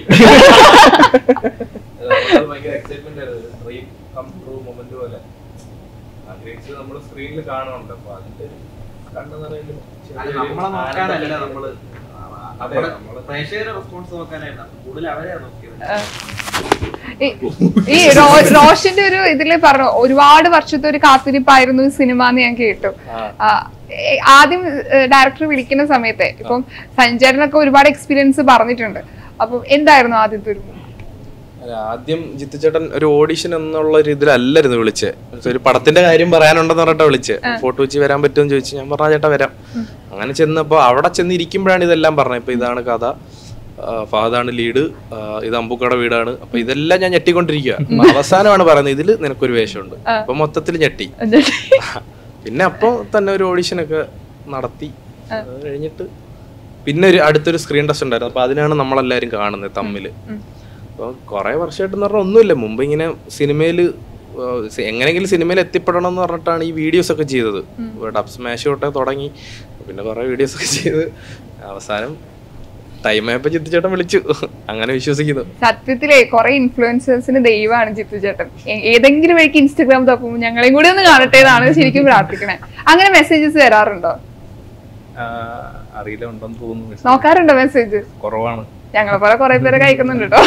Speaker 1: സ്ക്രീനിൽ കാണുന്നുണ്ട് അപ്പൊ അതിന്റെ കണ്ണു നിറയിലും
Speaker 5: നമ്മളെ നോക്കാനല്ല നമ്മള് പ്രേക്ഷകരുടെ റെസ്പോൺസ് നോക്കാനായിരുന്നു കൂടുതൽ അവരെയാണ് നോക്കിയത്
Speaker 2: ഈ- ഈ റോ- റോഷന്റെ ഒരു ഇതില് പറഞ്ഞു ഒരുപാട് വർഷത്തെ ഒരു കാത്തിരിപ്പായിരുന്നു ഈ സിനിമ എന്ന് ഞാൻ കേട്ടു ആ, ഏ- ആദ്യം ഡയറക്ടർ വിളിക്കുന്ന സമയത്തെ ഇപ്പം സഞ്ചാരനൊക്കെ ഒരുപാട് എക്സ്പീരിയൻസ് പറഞ്ഞിട്ടുണ്ട് അപ്പം എന്തായിരുന്നു ആദ്യത്തെ ഒരു
Speaker 5: അല്ല, ആദ്യം ജിത്തു ചേട്ടൻ ഒരു ഓഡിഷൻ എന്നുള്ള ഒരു ഇതിലല്ലായിരുന്നു വിളിച്ചേ ഒരു പടത്തിന്റെ കാര്യം പറയാനുണ്ടെന്ന് പറഞ്ഞിട്ടാ വിളിച്ചേ ഫോട്ടോ വെച്ച് വരാൻ പറ്റുമെന്ന് ചോദിച്ചു ഞാൻ പറഞ്ഞ ചേട്ടാ വരാം അങ്ങനെ ചെന്നപ്പോ അവിടെ ചെന്ന് ഇരിക്കുമ്പോഴാണ് ഇതെല്ലാം പറഞ്ഞത് ഇപ്പൊ ഇതാണ് കഥ ആ, ഫഹദാണ് ലീഡ് ആ, ഇത് അമ്പുക്കട വീടാണ് അപ്പൊ ഇതെല്ലാം ഞാൻ ഞെട്ടിക്കൊണ്ടിരിക്കുക അപ്പൊ അവസാനമാണ് പറയുന്നത് ഇതിൽ നിനക്കൊരു വേഷമുണ്ട് അപ്പൊ മൊത്തത്തിൽ ഞെട്ടി പിന്നെ അപ്പോൾ തന്നെ ഒരു ഓഡിഷനൊക്കെ നടത്തി അത് കഴിഞ്ഞിട്ട് പിന്നെ ഒരു അടുത്തൊരു സ്ക്രീൻ ടെസ്റ്റ് ഉണ്ടായിരുന്നു അപ്പൊ അതിനാണ് നമ്മളെല്ലാരും കാണുന്നത് തമ്മില് അപ്പോൾ കുറേ വർഷമായിട്ടെന്ന് പറഞ്ഞാൽ ഒന്നുമില്ല മുമ്പ് ഇങ്ങനെ സിനിമയിൽ എങ്ങനെയെങ്കിലും സിനിമയിൽ എത്തിപ്പെടണം എന്ന് പറഞ്ഞിട്ടാണ് ഈ വീഡിയോസ് ഒക്കെ ചെയ്തത് ഡബ് സ്മാഷ് തൊട്ടേ തുടങ്ങി പിന്നെ കുറേ വീഡിയോസ് ഒക്കെ ചെയ്ത് അവസാനം ടൈം ആയപ്പോൾ ചിത്തിച്ചേട്ടൻ വിളിച്ചു അങ്ങനെ വിശ്വസിക്കുന്നു
Speaker 2: സത്യത്തിലെ കുറെ ഇൻഫ്ലുവൻസേഴ്സിന് ദൈവമാണ് ജിത്തു ചേട്ടൻ ഏ- ഏതെങ്കിലും വഴിക്ക് ഇൻസ്റ്റഗ്രാം തപ്പുമ്പോൾ ഞങ്ങളെയും കൂടി ഒന്ന് കാണട്ടെ എന്നാണ് ശരിക്കും പ്രാർത്ഥിക്കണേ അങ്ങനെ മെസ്സേജസ് വരാറുണ്ടോ
Speaker 1: ആ, അറിയില്ല ഉണ്ടെന്ന് തോന്നുന്നു message.
Speaker 2: നോക്കാറുണ്ടോ മെസ്സേജ്
Speaker 1: കുറവാണ്
Speaker 2: ഞങ്ങളെ പോലെ കുറെ പേരെ കഴിക്കുന്നുണ്ട് കേട്ടോ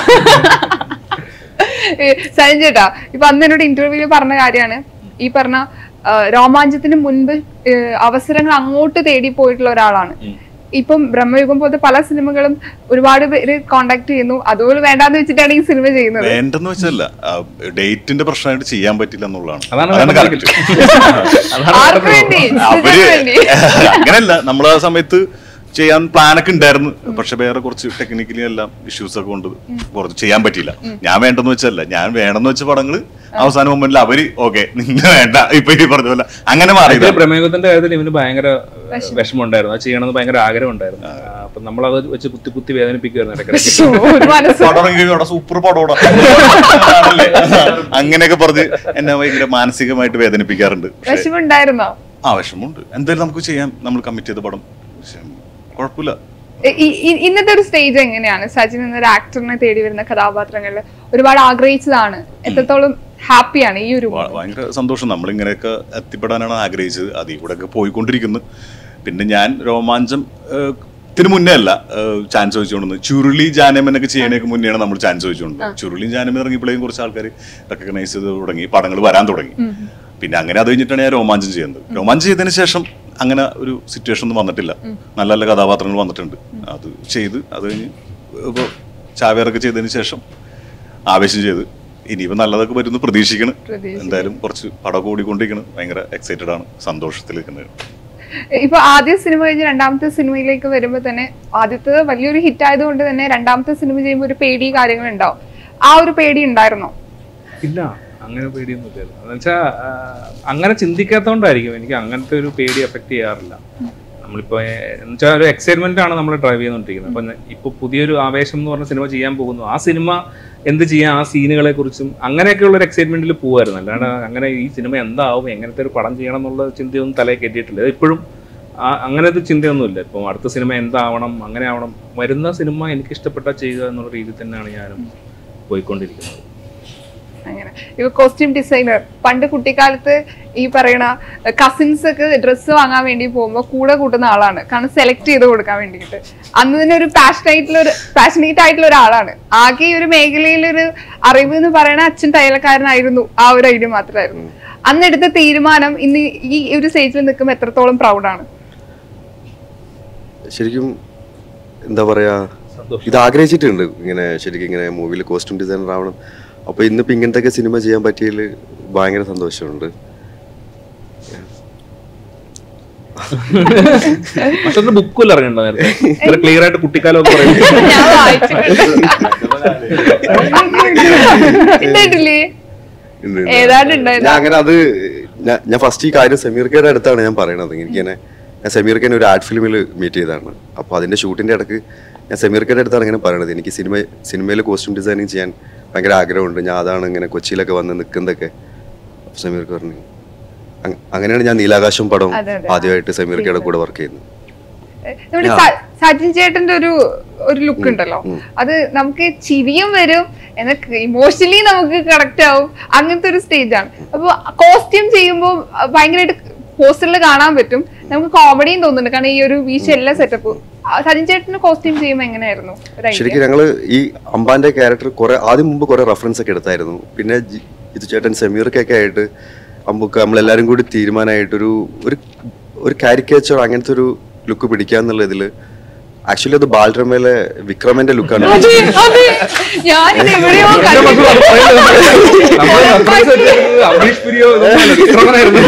Speaker 2: സൈൻ ചേട്ടാ ഇപ്പൊ അന്ന് എന്നോട് ഇന്റർവ്യൂവിൽ പറഞ്ഞ കാര്യമാണ് ഈ പറഞ്ഞ ആ, രോമാഞ്ചത്തിന് മുൻപ് ഏ, അവസരങ്ങൾ അങ്ങോട്ട് തേടി പോയിട്ടുള്ള ഒരാളാണ് ഇപ്പം ബ്രഹ്മയുഗം പോലത്തെ പല സിനിമകളും ഒരുപാട് പേര് കോണ്ടാക്ട് ചെയ്യുന്നു അതുപോലെ വേണ്ടാന്ന് വെച്ചിട്ടാണ് ഈ സിനിമ ചെയ്യുന്നത്
Speaker 4: വേണ്ടെന്ന് വെച്ചല്ല ഡേറ്റിന്റെ പ്രശ്നമായിട്ട് ചെയ്യാൻ പറ്റില്ല എന്നുള്ളതാണ്
Speaker 1: അതാണ്
Speaker 4: അതാണ്
Speaker 1: വേണ്ടത്.
Speaker 4: correct.
Speaker 2: ആർക്ക് വേണ്ടി
Speaker 4: അവര്
Speaker 2: ഇതിനു വേണ്ടി
Speaker 4: അങ്ങനല്ല നമ്മൾ ആ സമയത്ത് ചെയ്യാൻ പ്ലാനൊക്കെ ഉണ്ടായിരുന്നു പക്ഷെ വേറെ കുറച്ച് ടെക്നിക്കലി എല്ലാം ഇഷ്യൂസ് ഒക്കെ കൊണ്ട് കുറച്ച് ചെയ്യാൻ പറ്റിയില്ല ഞാൻ വേണ്ടെന്ന് വെച്ചല്ല ഞാൻ വേണമെന്ന് വെച്ച പടങ്ങള് അവസാന മൊമെന്റിൽ അവര് ഓക്കെ നിന്നെ വേണ്ട ഇപ്പൊ ഈ പറഞ്ഞ പോലെ അങ്ങനെ മാറി
Speaker 1: ഇതിലെ പ്രമേഹത്തിന്റെ കാര്യത്തിൽ ഇവന് ഭയങ്കര വിഷമം ഉണ്ടായിരുന്നു അത് ചെയ്യണമെന്ന് ഭയങ്കര ആഗ്രഹം ഉണ്ടായിരുന്നു അപ്പൊ നമ്മളത് വെച്ച് കുത്തി കുത്തി വേദനിപ്പിക്കുമായിരുന്നു ഇടയ്ക്കിടയ്ക്ക്
Speaker 2: ശ്ശോ, ഒരു മനസ്സ്
Speaker 4: പടം ഇറങ്ങി അവിടെ സൂപ്പർ പടോടാ അങ്ങനെയൊക്കെ പറഞ്ഞ് എന്നെ ഭയങ്കര മാനസികമായിട്ട് വേദനിപ്പിക്കാറുണ്ട് പക്ഷേ
Speaker 2: വിഷമുണ്ടായിരുന്നോ
Speaker 4: ആ വിഷമമുണ്ട് എന്തായാലും നമുക്ക് ചെയ്യാം നമ്മൾ കമ്മിറ്റ് ചെയ്ത പടം പക്ഷേ കുഴപ്പമില്ല
Speaker 2: ഇ- ഇ- ഇ- ഇന്നത്തെ ഒരു സ്റ്റേജ് എങ്ങനെയാണ് സജിൻ എന്നൊരു ആക്ടറിനെ തേടി വരുന്ന കഥാപാത്രങ്ങളിൽ ഒരുപാട് ആഗ്രഹിച്ചതാണ് എത്രത്തോളം ഹാപ്പിയാണ് ഈ ഒരു
Speaker 4: ഭ- ഭയങ്കര സന്തോഷം നമ്മളിങ്ങനെയൊക്കെ എത്തിപ്പെടാനാണ് ആഗ്രഹിച്ചത് അതിൽ കൂടെ ഒക്കെ പോയിക്കൊണ്ടിരിക്കുന്നു പിന്നെ ഞാൻ രോമാഞ്ചം ഏഹ്, ത്തിന് മുന്നേ അല്ല ചാൻസ് ചോദിച്ചുകൊണ്ടിരുന്നത് ചുരുളി ജാനമനൊക്കെ ചെയ്യണേക്ക് മുന്നെയാണ് നമ്മൾ ചാൻസ് ചോദിച്ചുകൊണ്ടിരുന്നത് ചുരുളി ജാനമൻ ഇറങ്ങിയപ്പോഴേക്കും കുറച്ച് ആൾക്കാർ റെക്കഗ്നൈസ് ചെയ്ത് തുടങ്ങി പടങ്ങൾ വരാൻ തുടങ്ങി പിന്നെ അങ്ങനെ അത് കഴിഞ്ഞിട്ടാണ് ഞാൻ രോമാഞ്ചം ചെയ്യുന്നത് രോമാഞ്ചം ചെയ്തതിന് ശേഷം അങ്ങനെ ഒരു സിറ്റുവേഷൻ ഒന്നും വന്നിട്ടില്ല നല്ല നല്ല കഥാപാത്രങ്ങൾ വന്നിട്ടുണ്ട് അത് ചെയ്ത് അത് കഴിഞ്ഞ് ഇപ്പോൾ ചാവേറൊക്കെ ചെയ്തതിന് ശേഷം ആവേശം ചെയ്ത് ഇനിയിപ്പോൾ നല്ലതൊക്കെ വരുന്നു പ്രതീക്ഷിക്കണം
Speaker 2: പ്രതീക്ഷിക്കണം.
Speaker 4: എന്തായാലും കുറച്ച് പടം കൂടിക്കൊണ്ടിരിക്കണം ഭയങ്കര എക്സൈറ്റഡ് ആണ് സന്തോഷത്തിൽ നിൽക്കുന്നത്
Speaker 2: ഇപ്പൊ ആദ്യ സിനിമ കഴിഞ്ഞ് രണ്ടാമത്തെ സിനിമയിലേക്ക് വരുമ്പോ തന്നെ ആദ്യത്തെ വലിയൊരു ഹിറ്റ് ആയതുകൊണ്ട് തന്നെ രണ്ടാമത്തെ സിനിമ ചെയ്യുമ്പോൾ ഒരു പേടി കാര്യങ്ങൾ ഉണ്ടാവും ആ ഒരു പേടി ഉണ്ടായിരുന്നോ
Speaker 1: ഇല്ല അങ്ങനെ പേടിയൊന്നും ഇല്ല എന്ന് വെച്ചാൽ അങ്ങനെ ചിന്തിക്കാത്തതുകൊണ്ടായിരിക്കും എനിക്ക് അങ്ങനത്തെ ഒരു പേടി എഫക്ട് ചെയ്യാറില്ല നമ്മളിപ്പോ എന്ന് വെച്ചാൽ ഒരു എക്സൈറ്റ്മെന്റ് ആണ് നമ്മൾ ഡ്രൈവ് ചെയ്തുകൊണ്ടിരിക്കുന്നത് അപ്പൊ ഇപ്പൊ പുതിയൊരു ആവേശം എന്ന് പറഞ്ഞ സിനിമ ചെയ്യാൻ പോകുന്നു ആ സിനിമ എന്ത് ചെയ്യാം ആ സീനുകളെ കുറിച്ചും അങ്ങനെയൊക്കെയുള്ള ഒരു എക്സൈറ്റ്മെന്റിൽ പോകുമായിരുന്നു അല്ലാണ്ട് അങ്ങനെ ഈ സിനിമ എന്താവും എങ്ങനത്തെ ഒരു പടം ചെയ്യണം എന്നുള്ള ചിന്തയൊന്നും തലയിൽ കെട്ടിയിട്ടില്ല ഇപ്പോഴും അങ്ങനത്തെ ചിന്തയൊന്നുമില്ല ഇപ്പം അടുത്ത സിനിമ എന്താവണം അങ്ങനെ ആവണം വരുന്ന സിനിമ എനിക്ക് ഇഷ്ടപ്പെട്ട ചെയ്യുക എന്നുള്ള രീതിയിൽ തന്നെയാണ് ഞാനും പോയിക്കൊണ്ടിരിക്കുന്നത്
Speaker 2: അങ്ങനെ ഇപ്പൊ കോസ്റ്റ്യൂം ഡിസൈനർ പണ്ട് കുട്ടിക്കാലത്ത് ഈ പറയണ കസിൻസ് ഒക്കെ ഡ്രസ്സ് വാങ്ങാൻ വേണ്ടി പോകുമ്പോൾ കൂടെ കൂട്ടുന്ന ആളാണ് കാരണം സെലക്ട് ചെയ്ത് കൊടുക്കാൻ വേണ്ടിയിട്ട് അന്ന് തന്നെ ഒരു പാഷനേറ്റിൽ ഒരു പാഷനേറ്റ് ആയിട്ടുള്ള ഒരാളാണ് ആകെ ഈ ഒരു മേഖലയിൽ ഒരു അറിവ് എന്ന് പറയണ അച്ഛൻ തയ്യലക്കാരനായിരുന്നു ആ ഒരു ഐഡിയ മാത്രമായിരുന്നു അന്ന് എടുത്ത തീരുമാനം ഇന്ന് ഈ ഒരു സ്റ്റേജിൽ നിൽക്കുമ്പോൾ എത്രത്തോളം പ്രൗഡാണ്
Speaker 6: ശരിക്കും എന്താ പറയാ ഇത് ആഗ്രഹിച്ചിട്ടുണ്ട് ഇങ്ങനെ ശരിക്കും ഇങ്ങനെ മൂവിയിൽ കോസ്റ്റ്യൂം ഡിസൈനർ ആവണം അപ്പൊ ഇന്നിപ്പോ ഇങ്ങനത്തെ സിനിമ ചെയ്യാൻ പറ്റിയതിൽ ഭയങ്കര സന്തോഷമുണ്ട്
Speaker 1: പക്ഷെ ഒരു ബുക്കും ഇറങ്ങണ്ട നേരത്തെ ഇത്ര ക്ലിയർ ആയിട്ട് കുട്ടിക്കാലം ഒക്കെ പറയുന്നത്
Speaker 2: ഞാൻ വായിച്ചിട്ടുണ്ട് ഉണ്ടായിട്ടില്ലേ
Speaker 6: ഉണ്ട്, ഉണ്ട്.
Speaker 2: ഏതാണ്ട് ഉണ്ടായിരുന്നു.
Speaker 6: ഞാൻ അങ്ങനെ അത് ഞാൻ- ഞാൻ ഫസ്റ്റ് ഈ കാര്യം സമീർക്കയുടെ അടുത്താണ് ഞാൻ പറയണത് എനിക്കിങ്ങനെ ഞാൻ സമീർക്കനെ ഒരു ആർട്ട് ഫിലിമിൽ മീറ്റ് ചെയ്തതാണ് അപ്പോൾ അതിന്റെ ഷൂട്ടിന്റെ ഇടക്ക് ഞാൻ സമീർക്കയുടെ അടുത്താണ് ഇങ്ങനെ പറയണത് എനിക്ക് സിനിമ സിനിമയിൽ കോസ്റ്റ്യൂം ഡിസൈനിങ് ചെയ്യാൻ ഭയങ്കര ആഗ്രഹമുണ്ട് ഞാൻ അതാണ് ഇങ്ങനെ കൊച്ചിയിലൊക്കെ വന്ന് നിൽക്കുന്നതൊക്കെ അപ്പോൾ സമീർക്ക് പറഞ്ഞു "അങ്- അങ്ങനെയാണ് ഞാൻ നീലാകാശം പടം
Speaker 2: അതെ, അതെ.
Speaker 6: ആദ്യമായിട്ട് സമീർക്കയുടെ കൂടെ വർക്ക് ചെയ്യുന്നത്
Speaker 2: നമ്മുടെ സ- സജിൻ ചേട്ടന്റെ ഒരു ഒരു ലുക്ക് ഉണ്ടല്ലോ അത് നമുക്ക് ചിരിയും വരും എന്നാൽ ഇമോഷണലി നമുക്ക് കണക്ട് ആവും അങ്ങനത്തെ ഒരു സ്റ്റേജ് ആണ് അപ്പൊ കോസ്റ്റ്യൂം ചെയ്യുമ്പോൾ ഭയങ്കരമായിട്ട് പോസ്റ്ററിൽ കാണാൻ പറ്റും നമുക്ക് കോമഡിയും തോന്നുന്നുണ്ട് കാരണം ഈ ഒരു വീശ എല്ലാ സെറ്റപ്പ് സജിൻ ചേട്ടന് കോസ്റ്റ്യൂം ചെയ്യുമ്പോൾ എങ്ങനെയായിരുന്നു ഒരു idea?
Speaker 6: ശരിക്കും ഞങ്ങള് ഈ അമ്പാന്റെ ക്യാരക്ടർ കുറെ ആദ്യം മുമ്പ് കുറെ റെഫറൻസ് ഒക്കെ എടുത്തായിരുന്നു പിന്നെ ജി- ഇത് ചേട്ടൻ സമീർക്കൊക്കെ ആയിട്ട് അമ്പുക്ക് നമ്മളെല്ലാരും കൂടി തീരുമാനമായിട്ടൊരു ഒരു ഒരു കാരിക്കേച്ചർ അങ്ങനത്തെ ഒരു ലുക്ക് പിടിക്കാന്നുള്ള ഇതില് ആക്ച്വലി അത് ബാലരമയിലെ വിക്രമന്റെ ലുക്കാണ്
Speaker 2: അതെ, അതെ. ഞാനിത് എവിടെയോ കണ്ടിട്ടുണ്ട്.
Speaker 1: നമ്മള് reference വെച്ചിരിക്കുന്നത് അമരീഷ് പുരിയോ ഇതൊന്നുമല്ല, വിക്രമനായിരുന്നു.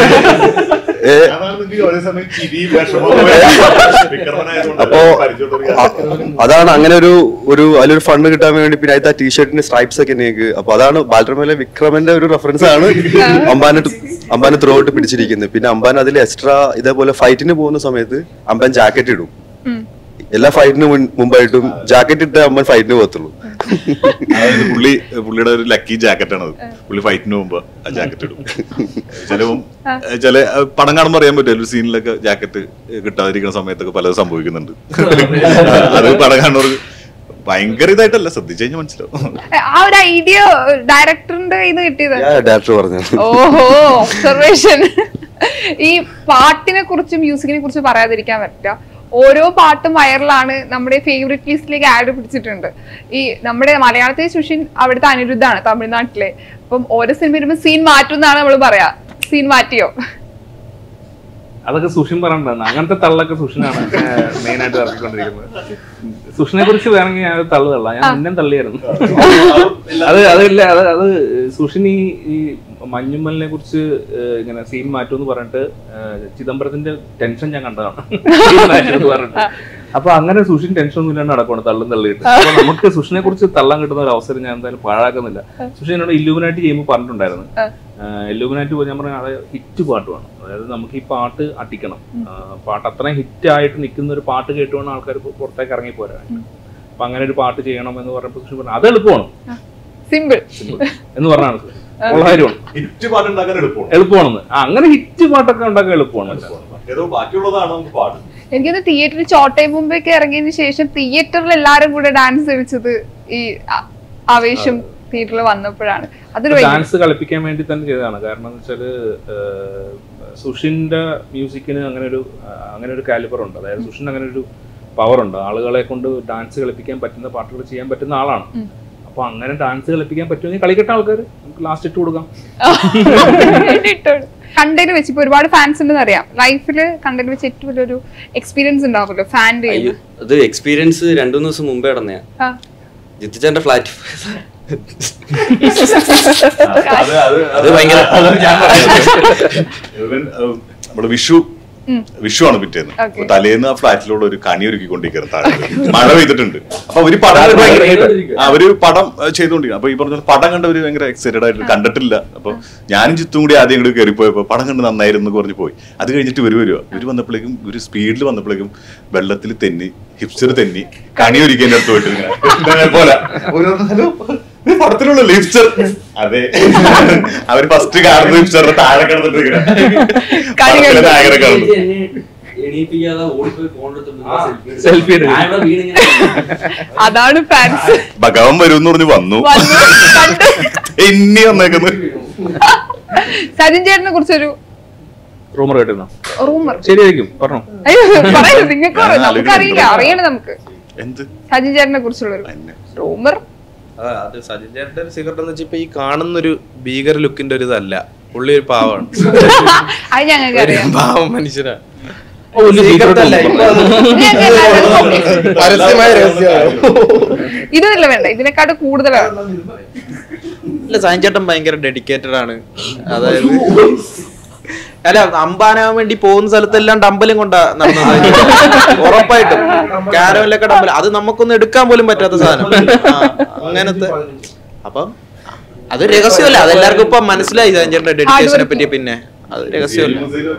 Speaker 6: അപ്പോ അ- അതാണ് അങ്ങനെ ഒരു ഒരു അതിലൊരു ഫണ്ട് കിട്ടാൻ വേണ്ടി പിന്നെ അതിന്റെ ടീഷർട്ടിന്റെ സ്ട്രൈപ്സ് ഒക്കെ എനിക്ക് അപ്പൊ അതാണ് ബാലരമയിലെ വിക്രമന്റെ ഒരു റെഫറൻസ് ആണ് അമ്പാന് അമ്പാന് ത്രൂ ഔട്ട് പിടിച്ചിരിക്കുന്നത് പിന്നെ അമ്പാൻ അതിൽ എക്സ്ട്രാ ഇതേപോലെ ഫൈറ്റിന് പോകുന്ന സമയത്ത് അമ്പാൻ ജാക്കറ്റ് ഇടും
Speaker 2: ഉം.
Speaker 6: എല്ലാ ഫൈറ്റിന് മുമ്പായിട്ടും ജാക്കറ്റ് ഇട്ട് അമ്പാൻ ഫൈറ്റിന് പോകത്തുള്ളൂ
Speaker 4: അതായത് പുള്ളി പുള്ളിയുടെ ഒരു ലക്കി ജാക്കറ്റ് ആണ് അത് പുള്ളി ഫൈറ്റിന് മുമ്പ് ആ ജാക്കറ്റ് ഇടും ചിലവും ചില അഹ് പടം കാണുമ്പോൾ അറിയാൻ പറ്റും ഒരു സീനിലൊക്കെ ജാക്കറ്റ് കിട്ടാതിരിക്കുന്ന സമയത്തൊക്കെ പലതും സംഭവിക്കുന്നുണ്ട് അത് പടം കാണുന്നവർക്ക് ഭയങ്കര ഇതായിട്ടല്ല ശ്രദ്ധിച്ചു കഴിഞ്ഞാൽ മനസ്സിലാവും
Speaker 2: ആ ഒരു ഐഡിയ ഡയറക്ടറിന്റെ കയ്യിൽ നിന്ന് കിട്ടിയത്
Speaker 6: ഡയറക്ടർ പറഞ്ഞു
Speaker 2: ഓഹോ ഒബ്സർവേഷൻ ഈ പാട്ടിനെ കുറിച്ച് മ്യൂസിക്കിനെ കുറിച്ച് പറയാതിരിക്കാൻ പറ്റില്ല ഓരോ പാട്ടും വൈറലാണ് നമ്മുടെ ഫേവറേറ്റ് ലിസ്റ്റിലേക്ക് ആഡ് പിടിച്ചിട്ടുണ്ട് ഈ നമ്മുടെ മലയാളത്തിലെ സുഷിൻ അവിടുത്തെ അനിരുദ്ധാണ് തമിഴ്നാട്ടിലെ അപ്പം ഓരോ സിനിമ വരുമ്പോൾ സീൻ മാറ്റും എന്നാണ് നമ്മൾ പറയാ സീൻ മാറ്റിയോ
Speaker 1: അതൊക്കെ സുഷിൻ പറഞ്ഞിട്ടുണ്ടായിരുന്നു അങ്ങനത്തെ തള്ളൊക്കെ സുഷിനാണ് മെയിൻ ആയിട്ട് ഇറക്കിക്കൊണ്ടിരിക്കുന്നത് സുഷിനെ കുറിച്ച് വേണമെങ്കിൽ ഞാൻ ഒരു തള്ളു തള്ളാം ഞാൻ മുന്നേ തള്ളിയായിരുന്നു അത് അതില്ല അത് അത് സുഷിൻ ഈ ഈ മഞ്ഞുമ്മലിനെ കുറിച്ച് ഏഹ്, ഇങ്ങനെ സീൻ മാറ്റുമെന്ന് പറഞ്ഞിട്ട് ഏഹ്, ചിദംബരത്തിന്റെ ടെൻഷൻ ഞാൻ കണ്ടതാണ് Scene മാറ്റുമെന്ന് പറഞ്ഞിട്ട് അപ്പൊ അങ്ങനെ സുഷിൻ ടെൻഷൻ ഒന്നും ഇല്ലാണ്ട് നടക്കണം തള്ളും തള്ളിയിട്ട് അപ്പൊ നമുക്ക് സുഷിനെ കുറിച്ച് തള്ളാൻ കിട്ടുന്ന ഒരു അവസരം ഞാൻ എന്തായാലും പാഴാക്കുന്നില്ല സുഷിൻ എന്നോട് ഇല്ലുമിനാറ്റി ചെയ്യുമ്പോൾ പറഞ്ഞിട്ടുണ്ടായിരുന്നു ഇല്ലുമിനാറ്റി പോയി ഞാൻ പറഞ്ഞ അത് ഹിറ്റ് പാട്ട് വേണം അതായത് നമുക്ക് ഈ പാട്ട് അട്ടിക്കണം ആ, പാട്ട് അത്രയും ഹിറ്റ് ആയിട്ട് നിൽക്കുന്ന ഒരു പാട്ട് കേട്ടുകൊണ്ട് ആൾക്കാർ പുറത്തേക്ക് ഇറങ്ങി പോരാ അപ്പൊ അങ്ങനെ ഒരു പാട്ട് ചെയ്യണം എന്ന് പറഞ്ഞപ്പോൾ സുഷിൻ പറഞ്ഞു അത് എളുപ്പമാണ്
Speaker 2: സിമ്പിൾ
Speaker 1: എന്ന് പറഞ്ഞാണ് സുഷിൻ. ഉള്ള കാര്യമാണ്
Speaker 4: ഹിറ്റ് പാട്ടുണ്ടാക്കാൻ എളുപ്പമാണ്
Speaker 1: എളുപ്പമാണെന്ന് ആ, അങ്ങനെ ഹിറ്റ് പാട്ടൊക്കെ ഉണ്ടാക്കാൻ എളുപ്പമാണ്
Speaker 4: ഏതോ ബാക്കിയുള്ളതാണ് നമുക്ക് പാട്ട്
Speaker 2: എനിക്കത് തിയേറ്ററിൽ ചോട്ടയും മുമ്പൊക്കെ ഇറങ്ങിയതിന് ശേഷം തിയേറ്ററിൽ എല്ലാരും കൂടെ ഡാൻസ് കളിച്ചത് ഈ ആ- ആവേശം തിയേറ്ററിൽ വന്നപ്പോഴാണ് അതൊരു ഭയങ്കര-
Speaker 1: ഡാൻസ് കളിപ്പിക്കാൻ വേണ്ടി തന്നെ ചെയ്തതാണ് കാരണം എന്ന് വെച്ചാല് ഏഹ്, സുഷിന്റെ മ്യൂസിക്കിന് അങ്ങനെ ഒരു ആഹ്, അങ്ങനെ ഒരു കാലിബർ ഉണ്ട് അതായത് സുഷിന് അങ്ങനെ ഒരു പവർ ഉണ്ട് ആളുകളെ കൊണ്ട് ഡാൻസ് കളിപ്പിക്കാൻ പറ്റുന്ന പാട്ടുകൾ ചെയ്യാൻ പറ്റുന്ന ആളാണ് അപ്പൊ അങ്ങനെ ഡാൻസ് കളിപ്പിക്കാൻ പറ്റുമെങ്കിൽ കളിക്കട്ടെ ആൾക്കാർ നമുക്ക് ലാസ്റ്റ് ഇട്ട് കൊടുക്കാം
Speaker 2: കണ്ടതിൽ വെച്ച് ഇപ്പൊ ഒരുപാട് ഫാൻസ് ഉണ്ടെന്ന് അറിയാം ലൈഫിൽ കണ്ടതിൽ വെച്ച് ഏറ്റവും വലിയൊരു എക്സ്പീരിയൻസ് ഉണ്ടാവുമല്ലോ ഫാൻ
Speaker 3: അയ്യോ അത് എക്സ്പീരിയൻസ് രണ്ടു മൂന്ന് ദിവസം മുമ്പേ നടന്നയാ ജിത്തുചാന്റെ ഫ്ലാറ്റ്
Speaker 4: അത് അത്
Speaker 3: അത് ഭയങ്കര-
Speaker 4: അതാണ് ഞാൻ പറഞ്ഞത്. ഇവൻ, ഏഹ്, നമ്മുടെ വിഷു വിഷു ആണ് പിറ്റേന്ന്
Speaker 2: Okay.
Speaker 4: അപ്പൊ തലേന്ന് ആ ഫ്ലാറ്റിലുള്ള ഒരു കണി ഒരുക്കിക്കൊണ്ടിരിക്കുന്നത് താഴെ മഴ പെയ്തിട്ടുണ്ട് അപ്പൊ അവര് പടം
Speaker 1: അത് ഭയങ്കര
Speaker 4: ആ, അവര് പടം ഏഹ്, ചെയ്തുകൊണ്ടിരിക്കും അപ്പൊ ഈ പറഞ്ഞ പോലെ പടം കണ്ടവര് ഭയങ്കര എക്സൈറ്റഡ് ആയിട്ട് കണ്ടിട്ടില്ല അപ്പൊ ഞാനും ചിത്തും കൂടി ആദ്യം ഇങ്ങോട്ട് കയറിപ്പോയപ്പോ പടം കണ്ട് നന്നായിരുന്നു എന്ന് പറഞ്ഞ് പോയി അത് കഴിഞ്ഞിട്ട് ഇവര് വരുവാ ഇവര് വന്നപ്പോഴേക്കും ഒരു സ്പീഡിൽ വന്നപ്പോഴേക്കും വെള്ളത്തിൽ തെന്നി ഹിപ്സ്റ്റർ തെന്നി കണി ഒരുക്കേണ്ട അടുത്ത് പോയിട്ട് ഇങ്ങനെ ഇങ്ങനെ പോലെ ഒരു ഹലോ ഇത് പടത്തിലുള്ള ലിപ്സ്റ്റർ അതെ അവര് ഫസ്റ്റ് കാണുന്നത് ലിപ്സ്റ്ററിന്റെ താഴെ കിടന്നിട്ട് ഇങ്ങനെ
Speaker 2: കണി
Speaker 4: പടത്തിലെ നായകനെ കാണുന്നു
Speaker 1: സെൽഫി
Speaker 2: അതാണ് ഫാൻസ്
Speaker 4: ഭഗവാൻ വരും എന്ന് പറഞ്ഞ് വന്നു ഇനി വന്നേക്കുന്നു
Speaker 2: സജിൻ ചേട്ടനെ കുറിച്ചൊരു
Speaker 1: റൂമർ കേട്ടിരുന്നോ
Speaker 2: റൂമർ
Speaker 1: ശരിയായിരിക്കും പറഞ്ഞോ
Speaker 2: അയ്യോ പറയൂ നിങ്ങൾക്ക്
Speaker 4: ഞാൻ
Speaker 2: നമുക്കറിയില്ല
Speaker 4: ആലോചിക്കുന്നുണ്ട്.
Speaker 2: അറിയണം നമുക്ക്
Speaker 4: എന്ത്
Speaker 2: സജിൻ ചേട്ടനെ കുറിച്ചുള്ളൊരു
Speaker 4: എന്നെ.
Speaker 2: റൂമർ
Speaker 5: അതാ, അത് സജിൻ ചേട്ടന്റെ ഒരു സിഗരറ്റ് എന്ന് വെച്ചാൽ ഇപ്പൊ ഈ കാണുന്നൊരു ഭീകര ലുക്കിന്റെ ഒരു ഇതല്ല പുള്ളി ഒരു പാവാണ്
Speaker 2: അത് ഞങ്ങൾക്ക് അറിയാം
Speaker 5: പാവം മനുഷ്യനാ
Speaker 1: ഓ, വലിയ secret
Speaker 5: അല്ല, ഇപ്പൊ അത്
Speaker 2: ഞങ്ങൾക്ക് എല്ലാവർക്കും
Speaker 5: പരസ്യമായ രഹസ്യമാണ്
Speaker 2: ഇതല്ല വേണ്ട ഇതിനെക്കാട്ട് കൂടുതലാണ്
Speaker 5: ഇല്ല സജിൻ ചേട്ടൻ ഭയങ്കര ഡെഡിക്കേറ്റഡ് ആണ് അതായത് അല്ല അമ്പാനാവാൻ വേണ്ടി പോകുന്ന സ്ഥലത്തെല്ലാം ഡമ്പലും കൊണ്ടാ നടന്നത് ഉറപ്പായിട്ടും കാരവലൊക്കെ ഡമ്പൽ അത് നമുക്കൊന്നും എടുക്കാൻ പോലും പറ്റാത്ത സാധനം ആ, അങ്ങനത്തെ അപ്പം അത് രഹസ്യമല്ല അതെല്ലാവർക്കും ഇപ്പൊ മനസ്സിലായി സജിൻ ചേട്ടന്റെ ഡെഡിക്കേഷനെ പറ്റി പിന്നെ അത് രഹസ്യമല്ല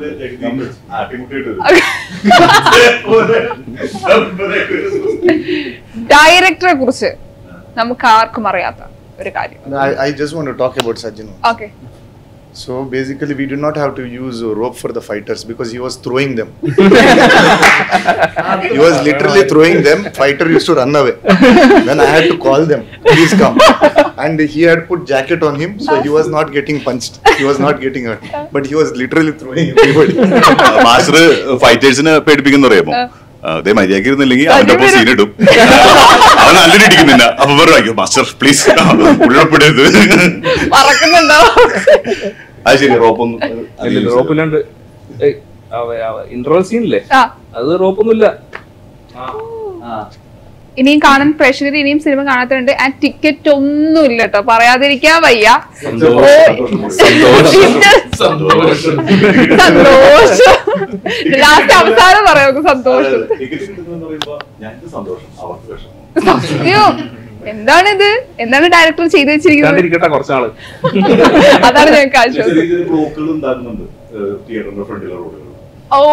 Speaker 2: ഡയറക്ടറെ കുറിച്ച് നമുക്ക് ആർക്കും അറിയാത്ത ഒരു കാര്യം
Speaker 7: I, I just want to talk about Sajjan.
Speaker 2: Okay
Speaker 7: So basically, we did not have to use a rope for the fighters because he was throwing them. he was literally throwing them. Fighter used to run away. Then I had to call them, please come. And he had put jacket on him, so he was not getting punched. He was not getting hurt, but he was literally throwing everybody.
Speaker 4: Master ഫൈറ്റേഴ്സിനെ പേടിപ്പിക്കുന്ന അറിയാമോ അതേ മര്യാദക്ക് ഇരുന്നില്ലെങ്കിൽ അവന്റെ ഒപ്പം scene ഇടും അവൻ നല്ലൊരു ഇടിക്കുന്നില്ല അപ്പൊ പറഞ്ഞു മാസ്റ്റർ പ്ലീസ് ഉള്ളപ്പെടരുത്
Speaker 2: മറക്കുന്നുണ്ടോ
Speaker 4: അത് ശരി റോപ്പൊന്നും
Speaker 1: റോപ്പില്ലാണ്ട് ഇന്റർവൽ സീനില്ലേ
Speaker 2: ആ
Speaker 1: അത് റോപ്പൊന്നുമില്ല
Speaker 2: ഇനിയും കാണാൻ പ്രേക്ഷകർ ഇനിയും സിനിമ കാണാത്തുണ്ട് ആ ടിക്കറ്റ് ഒന്നും ഇല്ല കേട്ടോ പറയാതിരിക്കാൻ വയ്യ
Speaker 1: സന്തോഷം.
Speaker 2: സന്തോഷം ലാസ്റ്റ് അവസാനം പറയാം സന്തോഷം
Speaker 4: സന്തോഷം അവർക്ക് വിഷമം
Speaker 2: അയ്യോ എന്താണിത് എന്താണ് ഡയറക്ടർ ചെയ്തു വെച്ചിരിക്കുന്നത്
Speaker 1: കണ്ടിരിക്കട്ടെ കുറച്ചാള്
Speaker 2: അതാണ് ഞങ്ങൾക്ക് ആശ്വാസം
Speaker 4: ബ്ലോക്കുകൾ ഉണ്ടാക്കുന്നുണ്ട് തിയേറ്ററിന്റെ ഫ്രണ്ടിലെ റോഡുകൾ
Speaker 2: ഓ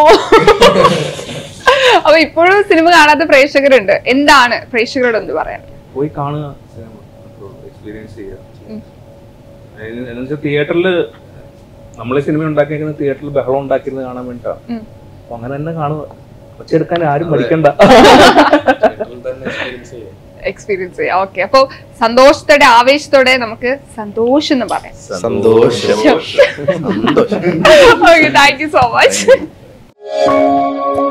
Speaker 2: അപ്പൊ ഇപ്പോഴും സിനിമ കാണാത്ത പ്രേക്ഷകരുണ്ട് എന്താണ് പ്രേക്ഷകരോട് ഒന്ന് പറയാൻ
Speaker 1: പോയി കാണുക എക്സ്പീരിയൻസ് ചെയ്യുക എന്ന് വെച്ചാൽ തിയേറ്ററിൽ നമ്മളെ സിനിമ ഉണ്ടാക്കിയിരിക്കുന്ന തിയേറ്ററിൽ ബഹളം ഉണ്ടാക്കിയിരുന്നത് കാണാൻ വേണ്ടിട്ടാണ്
Speaker 2: ഉം.
Speaker 1: അപ്പൊ അങ്ങനെ തന്നെ കാണുക ഒച്ചെടുക്കാൻ ആരും മടിക്കണ്ട
Speaker 2: എക്സ്പീരിയൻസ് ചെയ്യാം ഓക്കെ അപ്പൊ സന്തോഷത്തോടെ ആവേശത്തോടെ നമുക്ക് സന്തോഷം എന്ന് പറയാം
Speaker 5: സന്തോഷം
Speaker 2: okay thank you so much